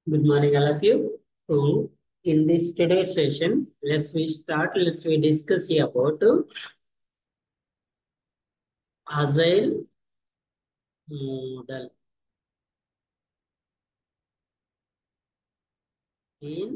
Good morning, all of you. So, in this today's session, let's we start. Let's we discuss here about agile model in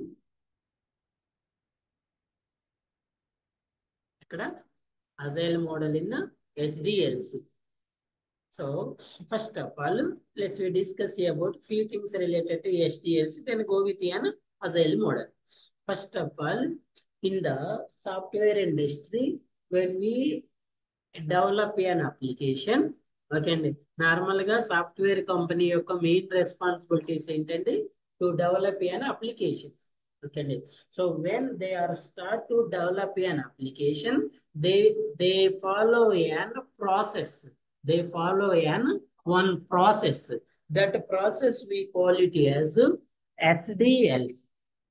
ఇక్కడ agile model in SDLC. So, first of all, let's we discuss here about few things related to SDLC, then go with an agile model. First of all, in the software industry, when we develop an application, okay అండి normal గా software company యొక్క main responsibilities ఏంటండి to develop an applications okay అండి so when they are start to develop an application they they follow an process they follow an one process that process we call it as SDLC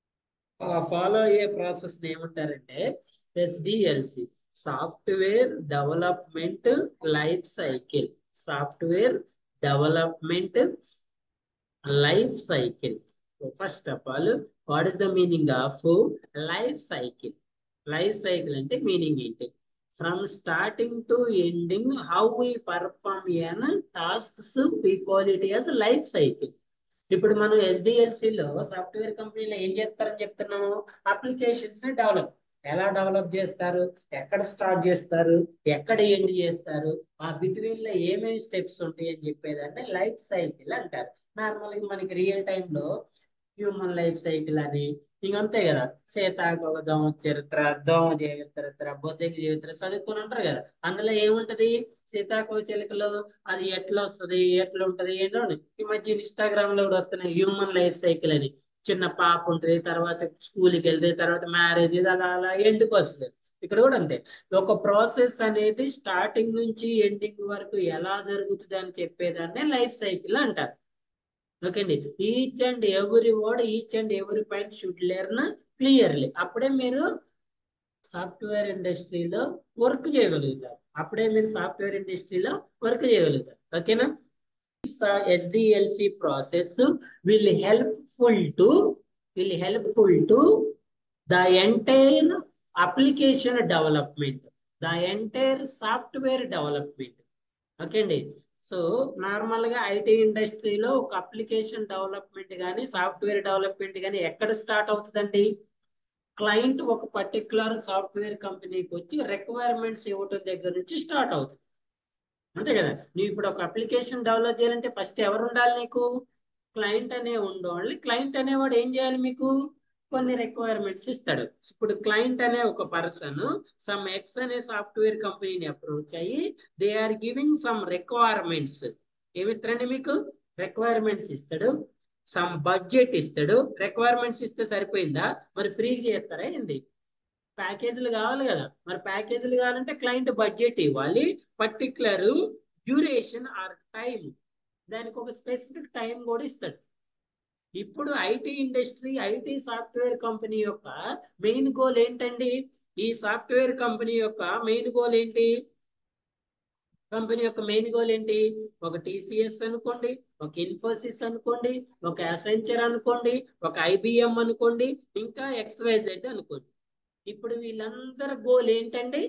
follow అయ్యే process ఏమంటారంటే SDLC software development life cycle software development life cycle first of all what is the meaning of life cycle life cycle అంటే meaning ఏంటి from starting to ending how we perform an tasks we call it as life cycle ఇప్పుడు మనం SDLC లో software కంపెనీలో ఏం చేస్తారని చెప్తున్నాము applications ని డెవలప్ ఎలా డెవలప్ చేస్తారు ఎక్కడ స్టార్ట్ చేస్తారు ఎక్కడ ఎండ్ చేస్తారు ఆ బిట్వీన్ లో ఏమేమి స్టెప్స్ ఉంటాయి అని చెప్పేదాన్ని లైఫ్ సైకిల్ అంటారు నార్మల్ గా మనకి రియల్ టైమ్ లో హ్యూమన్ లైఫ్ సైకిల్ అని ఇంకంతే కదా సీతాకోక దోమ చరిత్ర దోమ చరిత్ర బొద్దెకి చరిత్ర చదువుకుని ఉంటారు కదా అందులో ఏముంటది సీతాకోక చిలుకలో అది ఎట్లా వస్తుంది ఎట్లా ఉంటది ఏంటో ఈ మధ్య ఇన్స్టాగ్రామ్ లో కూడా వస్తున్నాయి హ్యూమన్ లైఫ్ సైకిల్ అని చిన్న పాప ఉంటుంది తర్వాత స్కూల్కి వెళ్తే తర్వాత మ్యారేజ్ ఇది అలా అలా ఎండ్కి వస్తుంది ఇక్కడ కూడా అంతే ఒక ప్రాసెస్ అనేది స్టార్టింగ్ నుంచి ఎండింగ్ వరకు ఎలా జరుగుతుంది అని చెప్పేదాన్ని లైఫ్ సైకిల్ అంటారు ఓకే అండి each and every word each and every point should learn clearly అప్పుడే మీరు సాఫ్ట్వేర్ ఇండస్ట్రీలో వర్క్ చేయగలుగుతారు అప్పుడే మీరు సాఫ్ట్వేర్ ఇండస్ట్రీలో వర్క్ చేయగలుగుతారు ఓకేనా SDLC process will helpful to will helpful to the entire application development the entire software development okay అండి సో నార్మల్ గా ఐటీ ఇండస్ట్రీలో ఒక అప్లికేషన్ డెవలప్మెంట్ కానీ సాఫ్ట్వేర్ డెవలప్మెంట్ కానీ ఎక్కడ స్టార్ట్ అవుతుందండి క్లయింట్ ఒక పర్టికులర్ సాఫ్ట్వేర్ కంపెనీకి వచ్చి రిక్వైర్మెంట్స్ ఇవ్వటం దగ్గర నుంచి స్టార్ట్ అవుతుంది అంతే కదా నువ్వు ఇప్పుడు ఒక అప్లికేషన్ డెవలప్ చేయాలంటే ఫస్ట్ ఎవరు ఉండాలి నీకు క్లయింట్ అనే ఉండాలి క్లయింట్ అనేవాడు ఏం చేయాలి మీకు కొన్ని రిక్వైర్మెంట్స్ ఇస్తాడు ఇప్పుడు క్లయింట్ అనే ఒక పర్సన్ సమ్ ఎక్స్ అనే సాఫ్ట్వేర్ కంపెనీని అప్రోచ్ అయ్యి they are giving some requirements ఏమిస్తారండి మీకు రిక్వైర్మెంట్స్ ఇస్తాడు సమ్ బడ్జెట్ ఇస్తాడు రిక్వైర్మెంట్స్ ఇస్తే సరిపోయిందా మరి ఫ్రీ చేస్తారా ఏంది ప్యాకేజీలు కావాలి కదా మరి ప్యాకేజీలు కావాలంటే క్లయింట్ బడ్జెట్ ఇవ్వాలి పర్టికులర్ డ్యూరేషన్ ఆర్ టైం దానికి ఒక స్పెసిఫిక్ టైం కూడా ఇస్తాడు ఇప్పుడు IT industry IT software company యొక్క మెయిన్ గోల్ ఏంటండి ఈ సాఫ్ట్వేర్ కంపెనీ యొక్క మెయిన్ గోల్ ఏంటి కంపెనీ యొక్క మెయిన్ గోల్ ఏంటి ఒక టీసీఎస్ అనుకోండి ఒక ఇన్ఫోసిస్ అనుకోండి ఒక అసెంచర్ అనుకోండి ఒక ఐబిఎం అనుకోండి ఇంకా ఎక్స్వైజెడ్ అనుకోండి ఇప్పుడు వీళ్ళందరి గోల్ ఏంటండి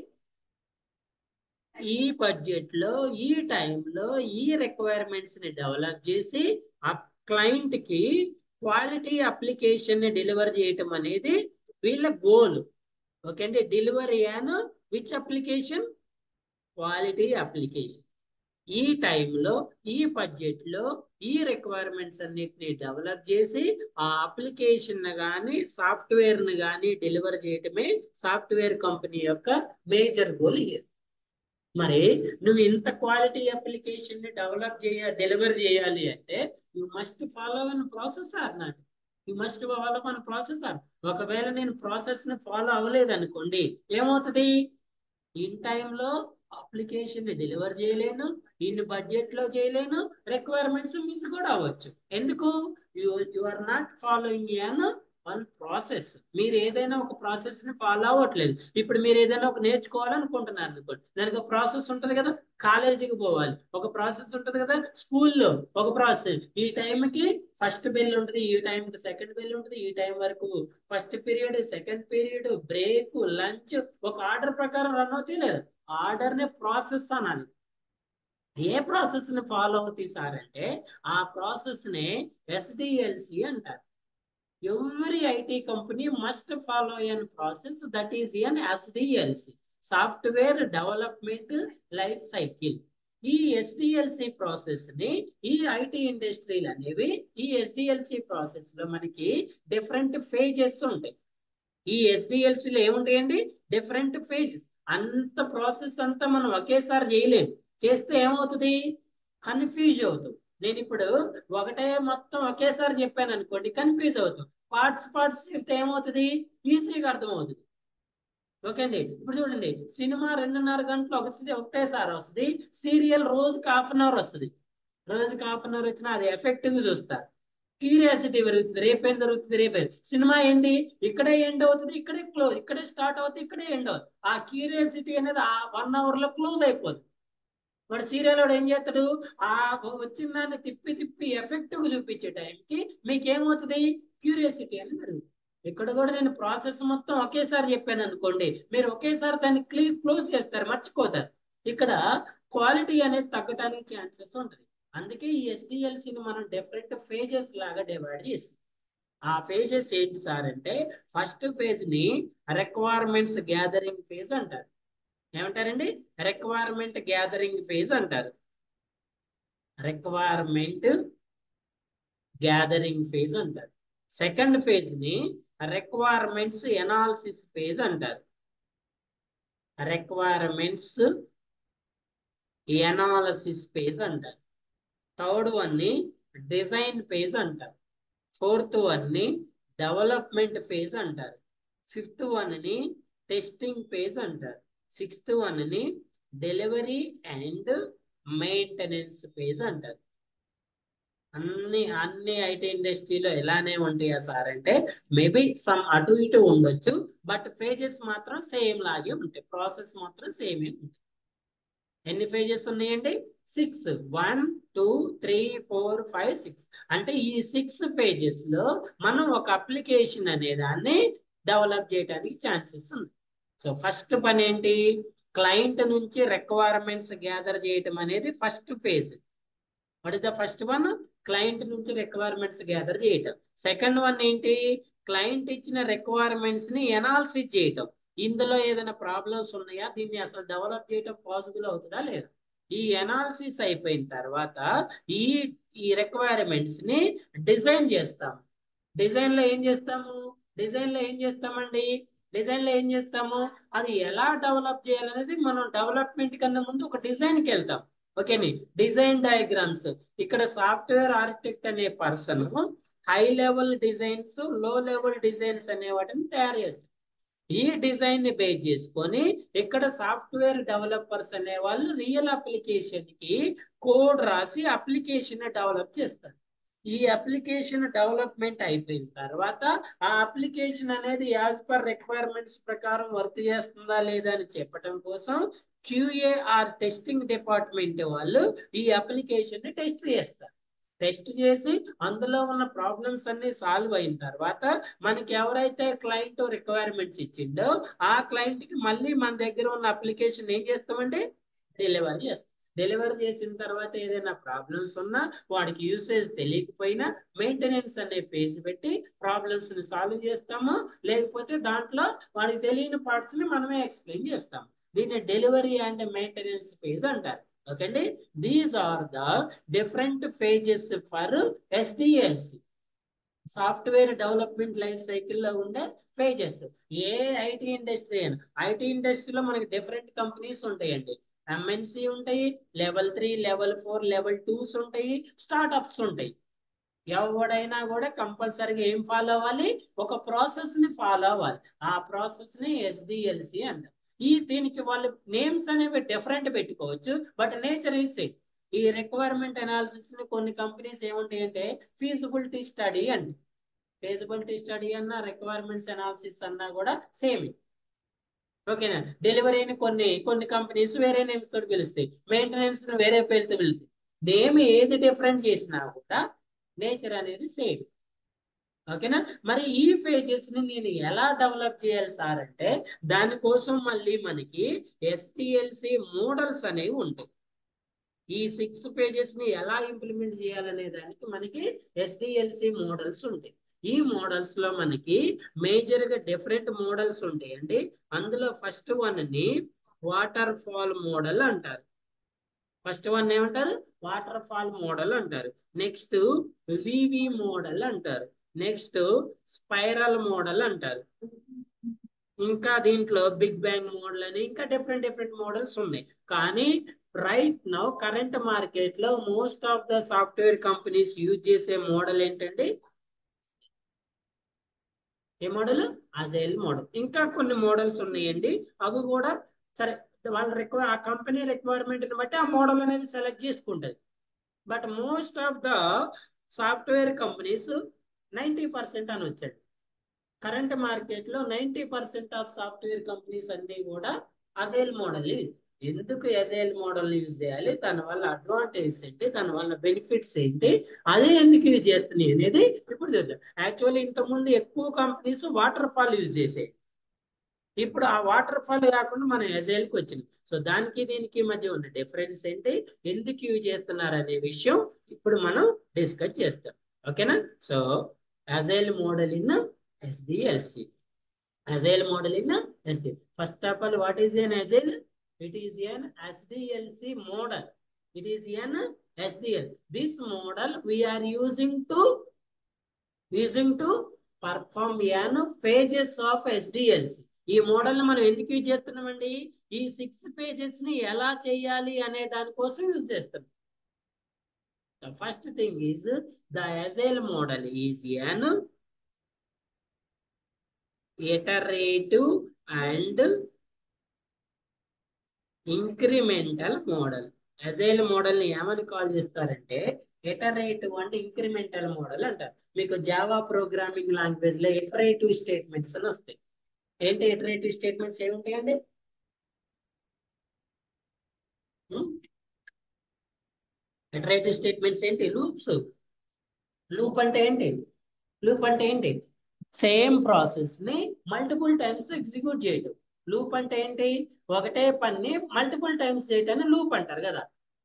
ఈ బడ్జెట్ లో ఈ టైంలో ఈ రిక్వైర్మెంట్స్ ని డెవలప్ చేసి ఆ క్లయింట్ కి క్వాలిటీ అప్లికేషన్ ని డెలివర్ చేయటం అనేది వీళ్ళ గోల్ ఓకే అండి delivery an which application quality application ఈ టైంలో ఈ బడ్జెట్ లో ఈ రిక్వైర్మెంట్స్ అన్నిటిని డెవలప్ చేసి ఆ అప్లికేషన్ కానీ సాఫ్ట్వేర్ ని కానీ డెలివర్ చేయటమే సాఫ్ట్వేర్ కంపెనీ యొక్క మేజర్ గోల్ ఇయర్ మరి నువ్వు ఇంత క్వాలిటీ అప్లికేషన్ ని డెవలప్ చేయ డెలివర్ చేయాలి అంటే you must follow an process or not you must follow an process or ఒకవేళ నేను ప్రాసెస్ ని ఫాలో అవ్వలేదు అనుకోండి ఏమవుతుంది ఇన్ టైంలో అప్లికేషన్ ని డెలివర్ చేయలేను ఇన్ బడ్జెట్ లో చేయలేను రిక్వైర్మెంట్స్ మిస్ కూడా అవ్వచ్చు ఎందుకు you you are not following an one process మీరు ఏదైనా ఒక ప్రాసెస్ ని ఫాలో అవ్వట్లేదు ఇప్పుడు మీరు ఏదైనా ఒక నేర్చుకోవాలనుకుంటున్నారు అనుకోండి దానికి ఒక ప్రాసెస్ ఉంటుంది కదా కాలేజీకి పోవాలి ఒక ప్రాసెస్ ఉంటుంది కదా స్కూల్లో ఒక ప్రాసెస్ ఈ టైంకి ఫస్ట్ బెల్ ఉంటుంది ఈ టైంకి సెకండ్ బెల్ ఉంటుంది ఈ టైం వరకు first period second period break lunch ఒక ఆర్డర్ ప్రకారం రన్ అవుతాయి లేదు ఆర్డర్ నే ప్రాసెస్ అనాలి ఏ ప్రాసెస్ ని ఫాలో అవుతాయి సార్ అంటే ఆ ప్రాసెస్ నే ఎస్డిఎల్సి అంటారు every IT company must follow an process that is an SDLC software development life cycle ఈ ఎస్డిఎల్సి ప్రాసెస్ ని ఈ ఐటీ ఇండస్ట్రీలు అనేవి ఈ ఎస్డిఎల్సి ప్రాసెస్ లో మనకి డిఫరెంట్ ఫేజెస్ ఉంటాయి ఈ ఎస్డిఎల్సి లో ఏముంటాయండి డిఫరెంట్ ఫేజెస్ అంత ప్రాసెస్ అంతా మనం ఒకేసారి చేయలేము చేస్తే ఏమవుతుంది కన్ఫ్యూజ్ అవుతుంది నేను ఇప్పుడు ఒకటే మొత్తం ఒకేసారి చెప్పాను అనుకోండి కన్ఫ్యూజ్ అవుతుంది పార్ట్స్ పార్ట్స్ చెప్తే ఏమవుతుంది ఈజీగా అర్థమవుతుంది ఓకే అండి ఇప్పుడు చూడండి సినిమా రెండున్నర గంటలు ఒక ఒకటేసారి వస్తుంది సీరియల్ రోజుకి హాఫ్ అన్ అవర్ వస్తుంది రోజుకి హాఫ్ అన్ అవర్ వచ్చినా అది ఎఫెక్టివ్ చూస్తారు క్యూరియాసిటీ పెరుగుతుంది రేపేం జరుగుతుంది రేపే సినిమా ఏంది ఇక్కడే ఎండ్ అవుతుంది ఇక్కడే క్లోజ్ ఇక్కడే స్టార్ట్ అవుతుంది ఇక్కడే ఎండ్ అవుతుంది ఆ క్యూరియాసిటీ అనేది ఆ వన్ అవర్ లో క్లోజ్ అయిపోతుంది వాడు సీరియల్ వాడు ఏం చేస్తాడు ఆ వచ్చిన దాన్ని తిప్పి తిప్పి ఎఫెక్టివ్ చూపించే టైంకి మీకు ఏమవుతుంది క్యూరియాసిటీ అని పెరుగుతుంది ఇక్కడ కూడా నేను ప్రాసెస్ మొత్తం ఒకేసారి చెప్పాను అనుకోండి మీరు ఒకేసారి దాన్ని క్లీ క్లోజ్ చేస్తారు మర్చిపోతారు ఇక్కడ క్వాలిటీ అనేది తగ్గడానికి ఛాన్సెస్ ఉంటుంది అందుకే ఈ ఎస్డిఎల్సిని మనం డిఫరెంట్ ఫేజెస్ లాగా డివైడ్ చేసి ఆ ఫేజెస్ ఏంటి సార్ అంటే ఫస్ట్ ఫేజ్ ని రిక్వైర్మెంట్స్ గ్యాదరింగ్ ఫేజ్ అంటారు ఏమంటారండి రిక్వైర్మెంట్ గ్యాదరింగ్ ఫేజ్ అంటారు రిక్వైర్మెంట్ గ్యాదరింగ్ ఫేజ్ అంటారు సెకండ్ ఫేజ్ ని రిక్వైర్మెంట్స్ ఎనాలిసిస్ ఫేజ్ అంటారు రిక్వైర్మెంట్స్ ఎనాలిసిస్ ఫేజ్ అంటారు థర్డ్ వన్ ని డిజైన్ ఫేజ్ అంటారు ఫోర్త్ వన్ ని డెవలప్మెంట్ ఫేజ్ అంటారు ఫిఫ్త్ వన్ ని టెస్టింగ్ ఫేజ్ అంటారు సిక్స్త్ వన్ ని డెలివరీ అండ్ మెయింటెనెన్స్ ఫేజ్ అంటారు అన్ని అన్ని ఐటీ ఇండస్ట్రీలో ఎలానే ఉంటాయా సార్ అంటే మేబీ సమ్ అటు ఇటు ఉండొచ్చు బట్ ఫేజెస్ మాత్రం సేమ్ లాగే ఉంటాయి ప్రాసెస్ మాత్రం సేమ్ ఉంటాయి ఎన్ని ఫేజెస్ ఉన్నాయండి six one two three four five six అంటే ఈ సిక్స్ పేజెస్ లో మనం ఒక అప్లికేషన్ అనే దాన్ని డెవలప్ చేయడానికి ఛాన్సెస్ ఉంది సో ఫస్ట్ పని ఏంటి క్లయింట్ నుంచి రిక్వైర్మెంట్స్ గ్యాదర్ చేయటం అనేది first phase what is the first one client నుంచి రిక్వైర్మెంట్స్ గ్యాదర్ చేయటం సెకండ్ వన్ ఏంటి క్లయింట్ ఇచ్చిన రిక్వైర్మెంట్స్ ని ఎనాలిసిస్ చేయటం ఇందులో ఏదైనా ప్రాబ్లమ్స్ ఉన్నాయా దీన్ని అసలు డెవలప్ చేయటం పాసిబుల్ అవుతుందా లేదా ఈ ఎనాలిసిస్ అయిపోయిన తర్వాత ఈ ఈ రిక్వైర్మెంట్స్ ని డిజైన్ చేస్తాం డిజైన్ లో ఏం చేస్తాము డిజైన్ లో ఏం చేస్తామండి డిజైన్ లో ఏం చేస్తాము అది ఎలా డెవలప్ చేయాలనేది మనం డెవలప్మెంట్ కన్నా ముందు ఒక డిజైన్ కి వెళ్తాం ఓకేని డిజైన్ డయాగ్రామ్స్ ఇక్కడ సాఫ్ట్వేర్ ఆర్కిటెక్ట్ అనే person high level designs low level designs అనే వాటిని తయారు చేస్తారు ఈ డిజైన్ ని బేస్ చేసుకొని ఇక్కడ సాఫ్ట్వేర్ డెవలపర్స్ అనే వాళ్ళు రియల్ అప్లికేషన్ కి కోడ్ రాసి అప్లికేషన్ డెవలప్ చేస్తారు ఈ అప్లికేషన్ డెవలప్మెంట్ అయిపోయిన తర్వాత ఆ అప్లికేషన్ అనేది యాజ్ పర్ రిక్వైర్మెంట్స్ ప్రకారం వర్క్ చేస్తుందా లేదా అని చెప్పడం కోసం క్యూఏఆర్ టెస్టింగ్ డిపార్ట్మెంట్ వాళ్ళు ఈ అప్లికేషన్ ని టెస్ట్ చేస్తారు టెస్ట్ చేసి అందులో ఉన్న ప్రాబ్లమ్స్ అన్ని సాల్వ్ అయిన తర్వాత మనకి ఎవరైతే క్లయింట్ రిక్వైర్మెంట్స్ ఇచ్చిండో ఆ క్లయింట్ కి మళ్ళీ మన దగ్గర ఉన్న అప్లికేషన్ ఏం చేస్తామంటే డెలివరీ చేస్తాం డెలివరీ చేసిన తర్వాత ఏదైనా ప్రాబ్లమ్స్ ఉన్నా వాడికి యూసేజ్ తెలియకపోయినా మెయింటెనెన్స్ అనే ఫేజ్ పెట్టి ప్రాబ్లమ్స్ ని సాల్వ్ చేస్తాము లేకపోతే దాంట్లో వాడికి తెలియని పార్ట్స్ ని మనమే ఎక్స్ప్లెయిన్ చేస్తాం దీన్ని డెలివరీ అండ్ మెయింటెనెన్స్ ఫేజ్ అంటారు ఓకే అండి these are the different phases for SDLC software development life సైకిల్లో ఉండే ఫేజెస్ ఏ ఐటీ ఇండస్ట్రీ అని ఐటీ ఇండస్ట్రీలో మనకి డిఫరెంట్ కంపెనీస్ ఉంటాయండి ఎంఎన్సి ఉంటాయి level three level four level twos ఉంటాయి స్టార్ట్అప్స్ ఉంటాయి ఎవడైనా కూడా కంపల్సరీగా ఏం ఫాలో అవ్వాలి ఒక ప్రాసెస్ ని ఫాలో అవ్వాలి ఆ ప్రాసెస్ ని ఎస్డిఎల్సి అంటారు ఈ దీనికి వాళ్ళు నేమ్స్ అనేవి డిఫరెంట్ పెట్టుకోవచ్చు బట్ నేచర్ ఈజ్ సేమ్ ఈ రిక్వైర్మెంట్ అనాలిసిస్ ని కొన్ని కంపెనీస్ ఏముంటాయి అంటే ఫీజిబిలిటీ స్టడీ అండి ఫేజిబిలిటీ స్టడీ అన్నా రిక్వైర్మెంట్స్ అనాలిసిస్ అన్నా కూడా సేమ్ ఓకేనా డెలివరీని కొన్ని కొన్ని కంపెనీస్ వేరే నేమ్స్ తోటి పిలుస్తాయి మెయింటెనెన్స్ వేరే పేరుతో పిలుస్తాయి నేమ్ ఏది డిఫరెంట్ చేసినా కూడా నేచర్ అనేది సేమ్ ఓకేనా మరి ఈ పేజెస్ ని నేను ఎలా డెవలప్ చేయాలి సార్ అంటే దానికోసం మళ్ళీ మనకి ఎస్టిఎల్సి మోడల్స్ అనేవి ఉంటాయి ఈ సిక్స్ పేజెస్ ని ఎలా ఇంప్లిమెంట్ చేయాలనే దానికి మనకి ఎస్డిఎల్సి మోడల్స్ ఉంటాయి ఈ మోడల్స్ లో మనకి మేజర్ గా డిఫరెంట్ మోడల్స్ ఉంటాయండి అందులో ఫస్ట్ వన్ ని వాటర్ ఫాల్ మోడల్ అంటారు ఫస్ట్ వన్ ఏమంటారు వాటర్ ఫాల్ మోడల్ అంటారు నెక్స్ట్ వివి మోడల్ అంటారు నెక్స్ట్ స్పైరల్ మోడల్ అంటారు ఇంకా దీంట్లో బిగ్ బ్యాంగ్ మోడల్ అని ఇంకా డిఫరెంట్ డిఫరెంట్ మోడల్స్ ఉన్నాయి కానీ రైట్ నౌ కరెంట్ మార్కెట్ లో most of the software companies use చేసే మోడల్ ఏంటంటే ఏ మోడల్ అజైల్ మోడల్ ఇంకా కొన్ని మోడల్స్ ఉన్నాయండి అవి కూడా సరే వాళ్ళ రిక్వైర్ ఆ కంపెనీ రిక్వైర్మెంట్ ని బట్టి ఆ మోడల్ అనేది సెలెక్ట్ చేసుకుంటది but most of the software companies ninety percent అని వచ్చాడు కరెంట్ మార్కెట్ లో ninety percent of software companies అన్ని కూడా అజైల్ మోడల్ ఎందుకు అజైల్ మోడల్ యూజ్ చేయాలి దాని వల్ల అడ్వాంటేజ్ ఏంటి దాని వల్ల బెనిఫిట్స్ ఏంటి అదే ఎందుకు యూజ్ చేస్తున్నాయి అనేది ఇప్పుడు చూద్దాం యాక్చువల్లీ ఇంతకుముందు ఎక్కువ కంపెనీస్ వాటర్ ఫాల్ యూజ్ చేసాయి ఇప్పుడు ఆ వాటర్ ఫాల్ కాకుండా మనం ఎజైల్ కి వచ్చింది సో దానికి దీనికి మధ్య ఉన్న డిఫరెన్స్ ఏంటి ఎందుకు యూజ్ చేస్తున్నారు అనే విషయం ఇప్పుడు మనం డిస్కస్ చేస్తాం ఓకేనా so agile model in SDLC agile model in SD first of all what is an agile it is an SDLC model. It is an SDL. This model we are using to using to perform an phases of SDLC. ఈ model మనం ఎందుకు use చేస్తున్నామండి ఈ six pages ని ఎలా చేయాలి అనే దానికోసం యూజ్ చేస్తున్నాం the first thing is the agile model is an iterative and incremental model agile model ని ఏమని కాల్ చేస్తారంటే ఎటరేటివ్ అంటే ఇంక్రిమెంటల్ మోడల్ అంటారు మీకు జావా ప్రోగ్రామింగ్ లాంగ్వేజ్ లో ఎటరేటివ్ స్టేట్మెంట్స్ అని వస్తాయి ఏంటి ఎటరేటివ్ స్టేట్మెంట్స్ ఏముంటాయండి ఎటరేటివ్ స్టేట్మెంట్స్ ఏంటి లూప్స్ లూప్ అంటే ఏంటి లూప్ అంటే ఏంటి సేమ్ ప్రాసెస్ ని మల్టిపుల్ టైమ్స్ ఎగ్జిక్యూట్ చేయటం లూప్ అంటే ఏంటి ఒకటే పని మల్టిపుల్ టైమ్స్ చేయటాన్ని లూప్ అంటారు కదా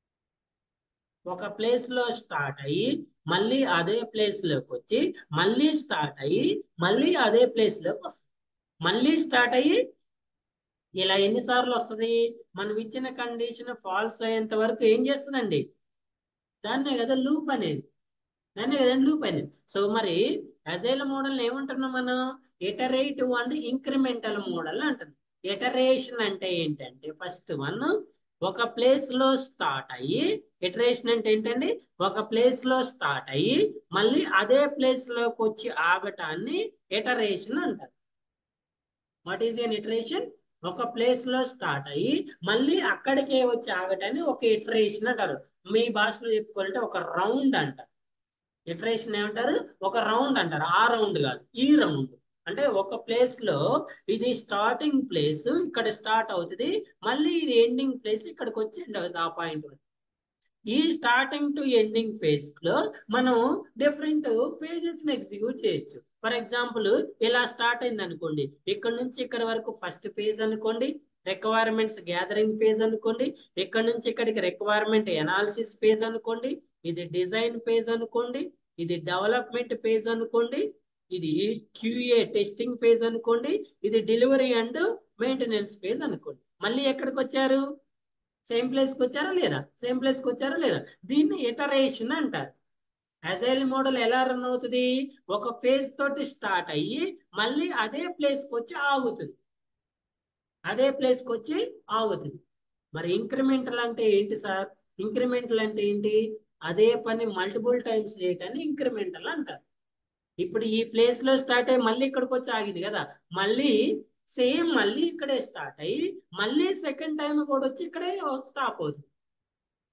ఒక ప్లేస్ లో స్టార్ట్ అయ్యి మళ్ళీ అదే ప్లేస్ లోకి వచ్చి మళ్ళీ స్టార్ట్ అయ్యి మళ్ళీ అదే ప్లేస్ లోకి వస్తుంది మళ్ళీ స్టార్ట్ అయ్యి ఇలా ఎన్నిసార్లు వస్తుంది మనం ఇచ్చిన కండిషన్ ఫాల్స్ అయ్యేంత వరకు ఏం చేస్తుందండి దాన్నే కదా లూప్ అనేది దాన్నే కదండి లూప్ అనేది సో మరి అజైల్ మోడల్ ఏమంటున్నాం మనం ఎటరేటివ్ అండ్ ఇంక్రిమెంటల్ మోడల్ అంటున్నాం ఎటరేషన్ అంటే ఏంటంటే ఫస్ట్ వన్ ఒక ప్లేస్ లో స్టార్ట్ అయ్యి ఎటరేషన్ అంటే ఏంటండి ఒక ప్లేస్ లో స్టార్ట్ అయ్యి మళ్ళీ అదే ప్లేస్ లోకి వచ్చి ఆగటాన్ని ఎటరేషన్ అంటారు వాట్ ఈజ్ ఎన్ ఇటరేషన్ ఒక ప్లేస్ లో స్టార్ట్ అయ్యి మళ్ళీ అక్కడికే వచ్చి ఆగటాన్ని ఒక ఇటరేషన్ అంటారు మీ భాషలో చెప్పుకోవాలంటే ఒక రౌండ్ అంటారు ఇటరేషన్ ఏమంటారు ఒక రౌండ్ అంటారు ఆ రౌండ్ కాదు ఈ రౌండ్ అంటే ఒక ప్లేస్ లో ఇది స్టార్టింగ్ ప్లేస్ ఇక్కడ స్టార్ట్ అవుతుంది మళ్ళీ ఇది ఎండింగ్ ప్లేస్ ఇక్కడికి వచ్చి ఎండ్ అవుతుంది ఆ పాయింట్ ఈ స్టార్టింగ్ టు ఎండింగ్ ఫేజ్ లో మనం డిఫరెంట్ ఫేజెస్ ని ఎగ్జిక్యూట్ చేయొచ్చు ఫర్ ఎగ్జాంపుల్ ఇలా స్టార్ట్ అయింది అనుకోండి ఇక్కడ నుంచి ఇక్కడ వరకు ఫస్ట్ ఫేజ్ అనుకోండి రిక్వైర్మెంట్స్ గ్యాదరింగ్ ఫేజ్ అనుకోండి ఇక్కడ నుంచి ఇక్కడికి రిక్వైర్మెంట్ ఎనాలిసిస్ ఫేజ్ అనుకోండి ఇది డిజైన్ ఫేజ్ అనుకోండి ఇది డెవలప్మెంట్ ఫేజ్ అనుకోండి ఇది క్యూఏ టెస్టింగ్ ఫేజ్ అనుకోండి ఇది డెలివరీ అండ్ మెయింటెనెన్స్ ఫేజ్ అనుకోండి మళ్ళీ ఎక్కడికి వచ్చారు సేమ్ ప్లేస్కి వచ్చారా లేదా సేమ్ ప్లేస్కి వచ్చారా లేదా దీన్ని ఎటరేషన్ అంటారు అజైల్ మోడల్ ఎలా రన్ అవుతుంది ఒక ఫేజ్ తోటి స్టార్ట్ అయ్యి మళ్ళీ అదే ప్లేస్కి వచ్చి ఆగుతుంది అదే ప్లేస్కి వచ్చి ఆగుతుంది మరి ఇంక్రిమెంటల్ అంటే ఏంటి సార్ ఇంక్రిమెంటల్ అంటే ఏంటి అదే పని మల్టిపుల్ టైమ్స్ చేయటాన్ని ఇంక్రిమెంటల్ అంటారు ఇప్పుడు ఈ ప్లేస్ లో స్టార్ట్ అయ్యి మళ్ళీ ఇక్కడికి వచ్చి ఆగింది కదా మళ్ళీ సేమ్ మళ్ళీ ఇక్కడే స్టార్ట్ అయ్యి మళ్ళీ సెకండ్ టైం కూడా వచ్చి ఇక్కడే స్టాప్ అవుతుంది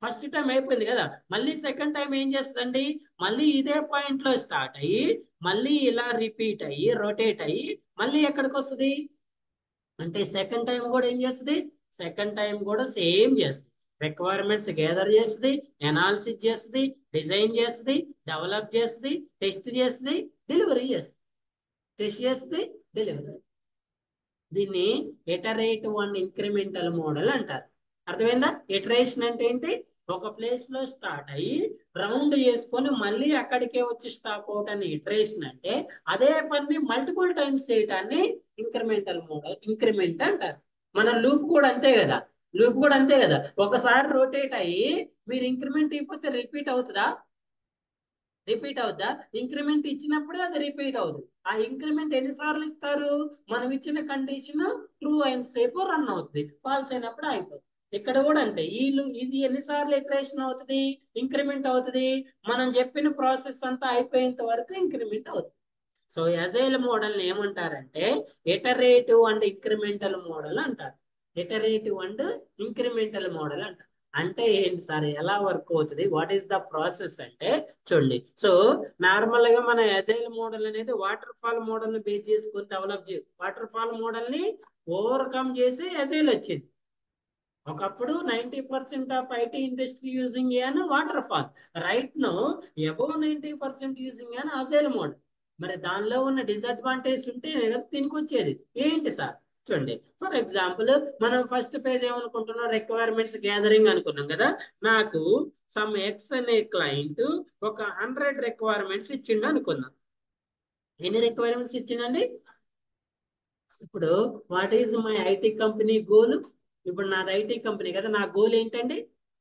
ఫస్ట్ టైం అయిపోయింది కదా మళ్ళీ సెకండ్ టైం ఏం చేస్తుందండి మళ్ళీ ఇదే పాయింట్ లో స్టార్ట్ అయ్యి మళ్ళీ ఇలా రిపీట్ అయ్యి రొటేట్ అయ్యి మళ్ళీ ఎక్కడికి వస్తుంది అంటే సెకండ్ టైం కూడా ఏం చేస్తుంది సెకండ్ టైం కూడా సేమ్ చేస్తుంది రిక్వైర్మెంట్స్ గ్యాదర్ చేస్తుంది ఎనాలిసిస్ చేస్తుంది డిజైన్ చేస్తుంది డెవలప్ చేస్తుంది టెస్ట్ చేస్తుంది డెలివరీ చేస్తుంది టెస్ట్ చేస్తుంది డెలివరీ దీన్ని ఎటరేటివ్ అండ్ ఇంక్రిమెంటల్ మోడల్ అంటారు అర్థమైందా ఎటరేషన్ అంటే ఏంటి ఒక ప్లేస్ లో స్టార్ట్ అయ్యి రౌండ్ చేసుకొని మళ్ళీ అక్కడికే వచ్చి స్టాప్ అవుట్ అని ఇటరేషన్ అంటే అదే పని మల్టిపుల్ టైమ్స్ చేయటాన్ని ఇంక్రిమెంటల్ మోడల్ ఇంక్రిమెంట్ అంటారు మన లూప్ కూడా అంతే కదా లూప్ కూడా అంతే కదా ఒకసారి రొటేట్ అయ్యి మీరు ఇంక్రిమెంట్ ఇవ్వకపోతే రిపీట్ అవుతుందా రిపీట్ అవుద్దా ఇంక్రిమెంట్ ఇచ్చినప్పుడే అది రిపీట్ అవుతుంది ఆ ఇంక్రిమెంట్ ఎన్నిసార్లు ఇస్తారు మనం ఇచ్చిన కండిషన్ ట్రూ అయిన సేపు రన్ అవుతుంది ఫాల్స్ అయినప్పుడు అయిపోతుంది ఇక్కడ కూడా అంతే వీళ్ళు ఇది ఎన్నిసార్లు ఇటరేషన్ అవుతుంది ఇంక్రిమెంట్ అవుతుంది మనం చెప్పిన ప్రాసెస్ అంతా అయిపోయేంత వరకు ఇంక్రిమెంట్ అవుతుంది సో ఎజైల్ మోడల్ ఏమంటారంటే ఎటరేటివ్ అండ్ ఇంక్రిమెంటల్ మోడల్ అంటారు ఎటరేటివ్ అండ్ ఇంక్రిమెంటల్ మోడల్ అంటారు అంటే ఏంటి సార్ ఎలా వర్క్ అవుతుంది వాట్ ఈస్ ద ప్రాసెస్ అంటే చూడండి సో నార్మల్ గా మన ఎజైల్ మోడల్ అనేది వాటర్ ఫాల్ మోడల్ ని బేస్ చేసుకుని డెవలప్ చే వాటర్ ఫాల్ మోడల్ ని ఓవర్కమ్ చేసి ఎజైల్ వచ్చింది ఒకప్పుడు ninety percent of IT industry using అని waterfall right now above ninety percent using అని అజైల్ మోడల్ మరి దానిలో ఉన్న డిసడ్వాంటేజ్ ఉంటే కదా దీనికి వచ్చేది ఏంటి సార్ చూడండి ఫర్ ఎగ్జాంపుల్ మనం ఫస్ట్ ఫేజ్ ఏమనుకుంటున్నాం రిక్వైర్మెంట్స్ గ్యాదరింగ్ అనుకున్నాం కదా నాకు సమ్ ఎక్స్ అనే క్లయింట్ ఒక హండ్రెడ్ రిక్వైర్మెంట్స్ ఇచ్చిండు అనుకుందాం ఎన్ని రిక్వైర్మెంట్స్ ఇచ్చిండండి ఇప్పుడు what is my IT company goal ఇప్పుడు నాది ఐటీ కంపెనీ కదా నా గోల్ ఏంటండి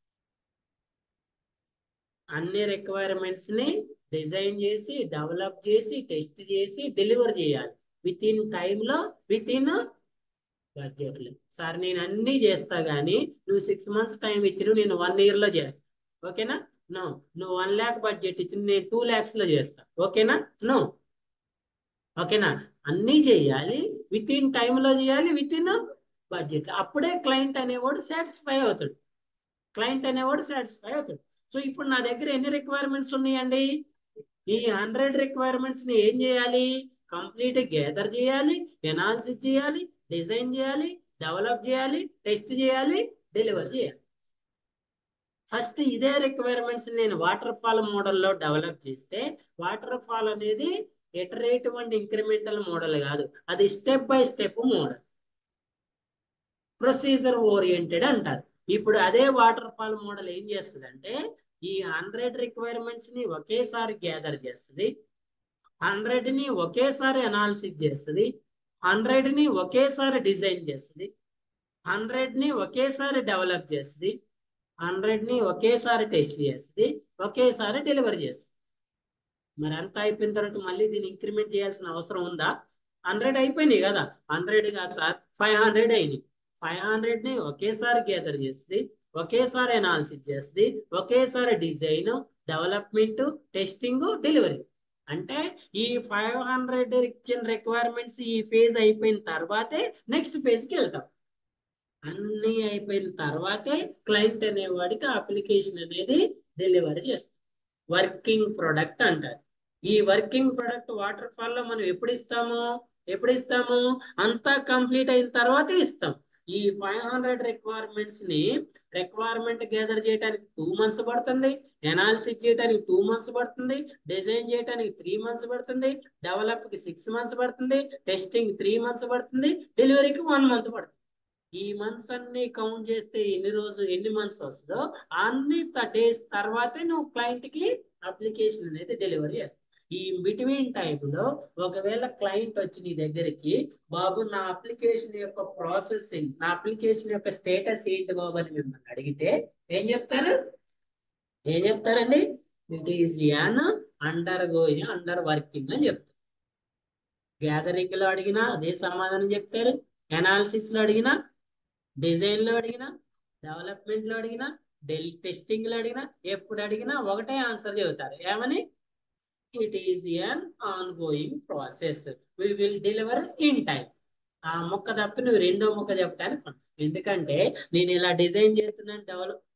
అన్ని రిక్వైర్మెంట్స్ ని డిజైన్ చేసి డెవలప్ చేసి టెస్ట్ చేసి డెలివర్ చేయాలి విత్ ఇన్ టైంలో విత్ ఇన్ బడ్జెట్లు సార్ నేను అన్ని చేస్తా గానీ నువ్వు సిక్స్ మంత్స్ టైం ఇచ్చిన నేను వన్ ఇయర్ లో చేస్తా ఓకేనా నో నువ్వు వన్ ల్యాక్ బడ్జెట్ ఇచ్చిన నేను టూ ల్యాక్స్ లో చేస్తా ఓకేనా నో ఓకేనా అన్ని చేయాలి విత్ ఇన్ టైంలో చేయాలి విత్ ఇన్ బడ్జెట్ అప్పుడే క్లయింట్ అనేవాడు సాటిస్ఫై అవుతాడు క్లయింట్ అనేవాడు సాటిస్ఫై అవుతాడు సో ఇప్పుడు నా దగ్గర ఎన్ని రిక్వైర్మెంట్స్ ఉన్నాయండి ఈ హండ్రెడ్ రిక్వైర్మెంట్స్ ని ఏం చేయాలి కంప్లీట్ గ్యాదర్ చేయాలి ఎనాలిసిస్ చేయాలి డిజైన్ చేయాలి డెవలప్ చేయాలి టెస్ట్ చేయాలి డెలివర్ చేయాలి ఫస్ట్ ఇదే రిక్వైర్మెంట్స్ నేను వాటర్ ఫాల్ మోడల్లో డెవలప్ చేస్తే వాటర్ ఫాల్ అనేది ఎటరేటివ్ అండ్ ఇంక్రిమెంటల్ మోడల్ కాదు అది step by step model procedure oriented అంటారు ఇప్పుడు అదే వాటర్ ఫాల్ మోడల్ ఏం చేస్తుంది అంటే ఈ హండ్రెడ్ రిక్వైర్మెంట్స్ ని ఒకేసారి గ్యాదర్ చేస్తుంది హండ్రెడ్ ని ఒకేసారి అనాలిసిస్ చేస్తుంది హండ్రెడ్ ని ఒకేసారి డిజైన్ చేస్తుంది హండ్రెడ్ ని ఒకేసారి డెవలప్ చేస్తుంది హండ్రెడ్ ని ఒకేసారి టెస్ట్ చేస్తుంది ఒకేసారి డెలివరీ చేస్తుంది మరి అంత అయిపోయిన తర్వాత మళ్ళీ దీన్ని ఇంక్రిమెంట్ చేయాల్సిన అవసరం ఉందా హండ్రెడ్ అయిపోయినాయి కదా హండ్రెడ్ కాదు సార్ ఫైవ్ హండ్రెడ్ అయినాయి ఫైవ్ హండ్రెడ్ ని ఒకేసారి గ్యాదర్ చేస్తుంది ఒకేసారి అనాలిసిస్ చేస్తుంది ఒకేసారి డిజైన్ డెవలప్మెంట్ టెస్టింగ్ డెలివరీ అంటే ఈ ఫైవ్ హండ్రెడ్ ఇచ్చిన రిక్వైర్మెంట్స్ ఈ ఫేజ్ అయిపోయిన తర్వాతే నెక్స్ట్ ఫేజ్ కి వెళ్తాం అన్ని అయిపోయిన తర్వాతే క్లయింట్ అనేవాడికి అప్లికేషన్ అనేది డెలివరీ చేస్తాం వర్కింగ్ ప్రొడక్ట్ అంటారు ఈ వర్కింగ్ ప్రొడక్ట్ వాటర్ ఫాల్ లో మనం ఎప్పుడు ఇస్తాము ఎప్పుడు ఇస్తాము అంతా కంప్లీట్ అయిన తర్వాతే ఇస్తాం ఈ ఫైవ్ హండ్రెడ్ రిక్వైర్మెంట్స్ ని రిక్వైర్మెంట్ గ్యాదర్ చేయడానికి టూ మంత్స్ పడుతుంది ఎనాలిసిస్ చేయడానికి టూ మంత్స్ పడుతుంది డిజైన్ చేయడానికి త్రీ మంత్స్ పడుతుంది డెవలప్ కి సిక్స్ మంత్స్ పడుతుంది టెస్టింగ్ త్రీ మంత్స్ పడుతుంది డెలివరీకి వన్ మంత్ పడుతుంది ఈ మంత్స్ అన్ని కౌంట్ చేస్తే ఎన్ని రోజు ఎన్ని మంత్స్ వస్తుందో అన్ని డేస్ తర్వాతే నువ్వు క్లయింట్ కి అప్లికేషన్ అనేది డెలివరీ చేస్తావు ఈ బిట్వీన్ టైంలో ఒకవేళ క్లయింట్ వచ్చి నీ దగ్గరికి బాబు నా అప్లికేషన్ యొక్క ప్రాసెసింగ్ నా అప్లికేషన్ యొక్క స్టేటస్ ఏంటి బాబు అని మిమ్మల్ని అడిగితే ఏం చెప్తారు ఏం చెప్తారండి it is an undergoing under working అని చెప్తారు గ్యాదరింగ్ లో అడిగినా అదే సమాధానం చెప్తారు అనాలిసిస్ లో అడిగినా డిజైన్ లో అడిగినా డెవలప్మెంట్ లో అడిగినా డెల్ టెస్టింగ్ లో అడిగినా ఎప్పుడు అడిగినా ఒకటే ఆన్సర్ చెబుతారు ఏమని it is an ongoing process we will deliver in time ఆ మొక్క తప్పి నువ్వు రెండో మొక్క చెప్పడానికి ఎందుకంటే నేను ఇలా డిజైన్ చేస్తున్నాను డెవలప్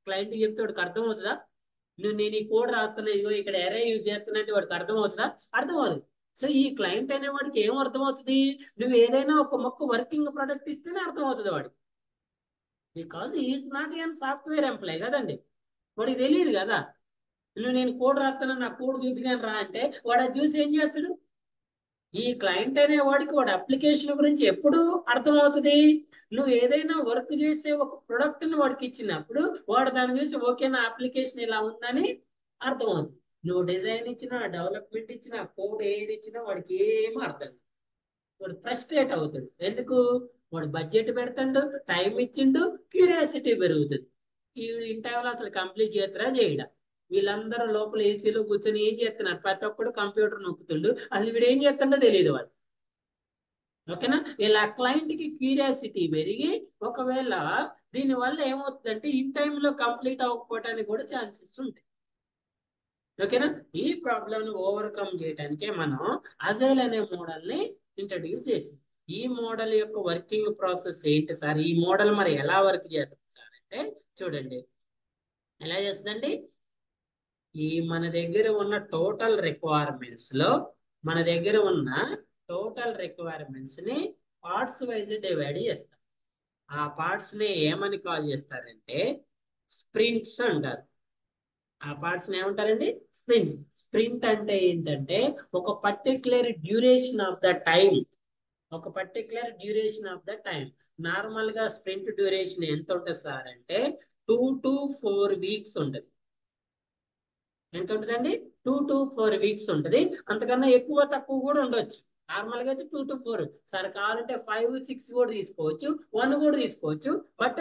క్లయింట్ చెప్తే వాడికి అర్థం అవుతుందా నువ్వు నేను ఈ కోడ్ రాస్తున్నా ఇదిగో ఇక్కడ ఎరే యూజ్ చేస్తున్నట్టు వాడికి అర్థం అవుతుందా అర్థం అవుతుంది సో ఈ క్లయింట్ అనే వాడికి ఏం అర్థం అవుతుంది నువ్వు ఏదైనా ఒక మొక్క వర్కింగ్ ప్రొడక్ట్ ఇస్తేనే అర్థం అవుతుంది వాడికి because is not an software employee కదండి వాడికి తెలియదు కదా నువ్వు నేను కోడ్ రాస్తున్నా నా కోడ్ చూద్దుగాని రా అంటే వాడు అది చూసి ఏం చేస్తాడు ఈ క్లయింట్ అనే వాడికి వాడి అప్లికేషన్ గురించి ఎప్పుడు అర్థమవుతుంది నువ్వు ఏదైనా వర్క్ చేసే ఒక ప్రొడక్ట్ ని వాడికి ఇచ్చినప్పుడు వాడు దాని గురించి ఓకే నా అప్లికేషన్ ఇలా ఉందని అర్థమవుతుంది నువ్వు డిజైన్ ఇచ్చినా డెవలప్మెంట్ ఇచ్చినా కోడ్ ఏది ఇచ్చినా వాడికి ఏమీ అర్థం కాదు. వాడు ఫ్రస్ట్రేట్ అవుతాడు ఎందుకు వాడు బడ్జెట్ పెడతాడు టైం ఇచ్చిండు క్యూరియాసిటీ పెరుగుతుంది ఈ ఇన్ టైంలో అసలు కంప్లీట్ చేస్తారా చేయడా వీళ్ళందరూ లోపల ఏసీలో కూర్చొని ఏం చేస్తున్నారు ప్రతి ఒక్కడు కంప్యూటర్ నొక్కుతుండు అసలు వీడు ఏం చేస్తుండో తెలియదు వాడు ఓకేనా ఇలా క్లయింట్ కి క్యూరియాసిటీ పెరిగి ఒకవేళ దీని వల్ల ఏమవుతుందంటే ఇన్ టైంలో కంప్లీట్ అవ్వకపోవడానికి కూడా ఛాన్సెస్ ఉంటాయి ఓకేనా ఈ ప్రాబ్లం ను ఓవర్కమ్ చేయడానికే మనం అజైల్ అనే మోడల్ ని ఇంట్రడ్యూస్ చేసింది ఈ మోడల్ యొక్క వర్కింగ్ ప్రాసెస్ ఏంటి సార్ ఈ మోడల్ మరి ఎలా వర్క్ చేస్తుంది సార్ అంటే చూడండి ఎలా చేస్తుందండి ఈ మన దగ్గర ఉన్న టోటల్ రిక్వైర్మెంట్స్ లో మన దగ్గర ఉన్న టోటల్ రిక్వైర్మెంట్స్ ని పార్ట్స్ వైజ్ డివైడ్ చేస్తాం ఆ పార్ట్స్ ని ఏమని కాల్ చేస్తారంటే స్ప్రింట్స్ అంటారు ఆ పార్ట్స్ ని ఏమంటారండి స్ప్రింట్స్ స్ప్రింట్ అంటే ఏంటంటే ఒక particular duration of the time ఒక particular duration of the time normal గా స్ప్రింట్ డ్యూరేషన్ ఎంత ఉంటుంది సార్ అంటే టూ టు ఫోర్ వీక్స్ ఉంటుంది ఎంత ఉంటుందండి టూ టు ఫోర్ వీక్స్ ఉంటుంది అంతకన్నా ఎక్కువ తక్కువ కూడా ఉండొచ్చు నార్మల్ గా అయితే టూ టు ఫోర్ సార్ కావాలంటే ఫైవ్ సిక్స్ కూడా తీసుకోవచ్చు వన్ కూడా తీసుకోవచ్చు but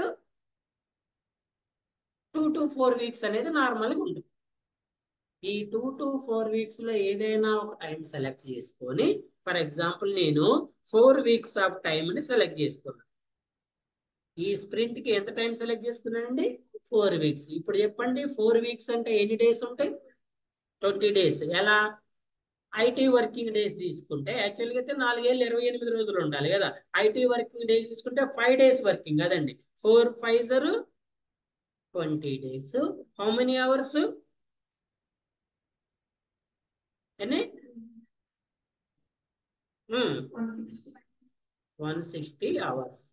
two to four weeks అనేది నార్మల్గా ఉంటుంది ఈ టూ టు ఫోర్ వీక్స్ లో ఏదైనా ఒక టైం సెలెక్ట్ చేసుకొని ఫర్ ఎగ్జాంపుల్ నేను ఫోర్ వీక్స్ ఆఫ్ టైం ని సెలెక్ట్ చేసుకున్నాను ఈ స్ప్రింట్ కి ఎంత టైం సెలెక్ట్ చేసుకున్నానండి ఫోర్ వీక్స్ ఇప్పుడు చెప్పండి ఫోర్ వీక్స్ అంటే ఎన్ని డేస్ ఉంటాయి ట్వంటీ డేస్ ఎలా ఐటీ వర్కింగ్ డేస్ తీసుకుంటే యాక్చువల్గా అయితే నాలుగేళ్ళు ఇరవై ఎనిమిది రోజులు ఉండాలి కదా ఐటీ వర్కింగ్ డేస్ తీసుకుంటే ఫైవ్ డేస్ వర్కింగ్ కదండి ఫోర్ ఫైవ్ జర్ twenty days how many hours ఎన్ని వన్ సిక్స్టీ అవర్స్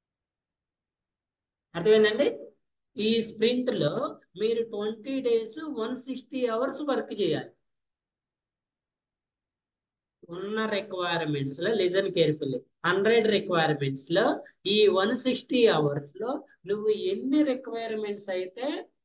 అర్థమైందండి ఈ స్ప్రింట్ లో మీరు twenty days one sixty hours work చేయాలి ఉన్న రిక్వైర్మెంట్స్ లో లిజన్ కేర్ఫుల్లీ హండ్రెడ్ రిక్వైర్మెంట్స్ లో ఈ వన్ సిక్స్టీ అవర్స్ లో నువ్వు ఎన్ని రిక్వైర్మెంట్స్ అయితే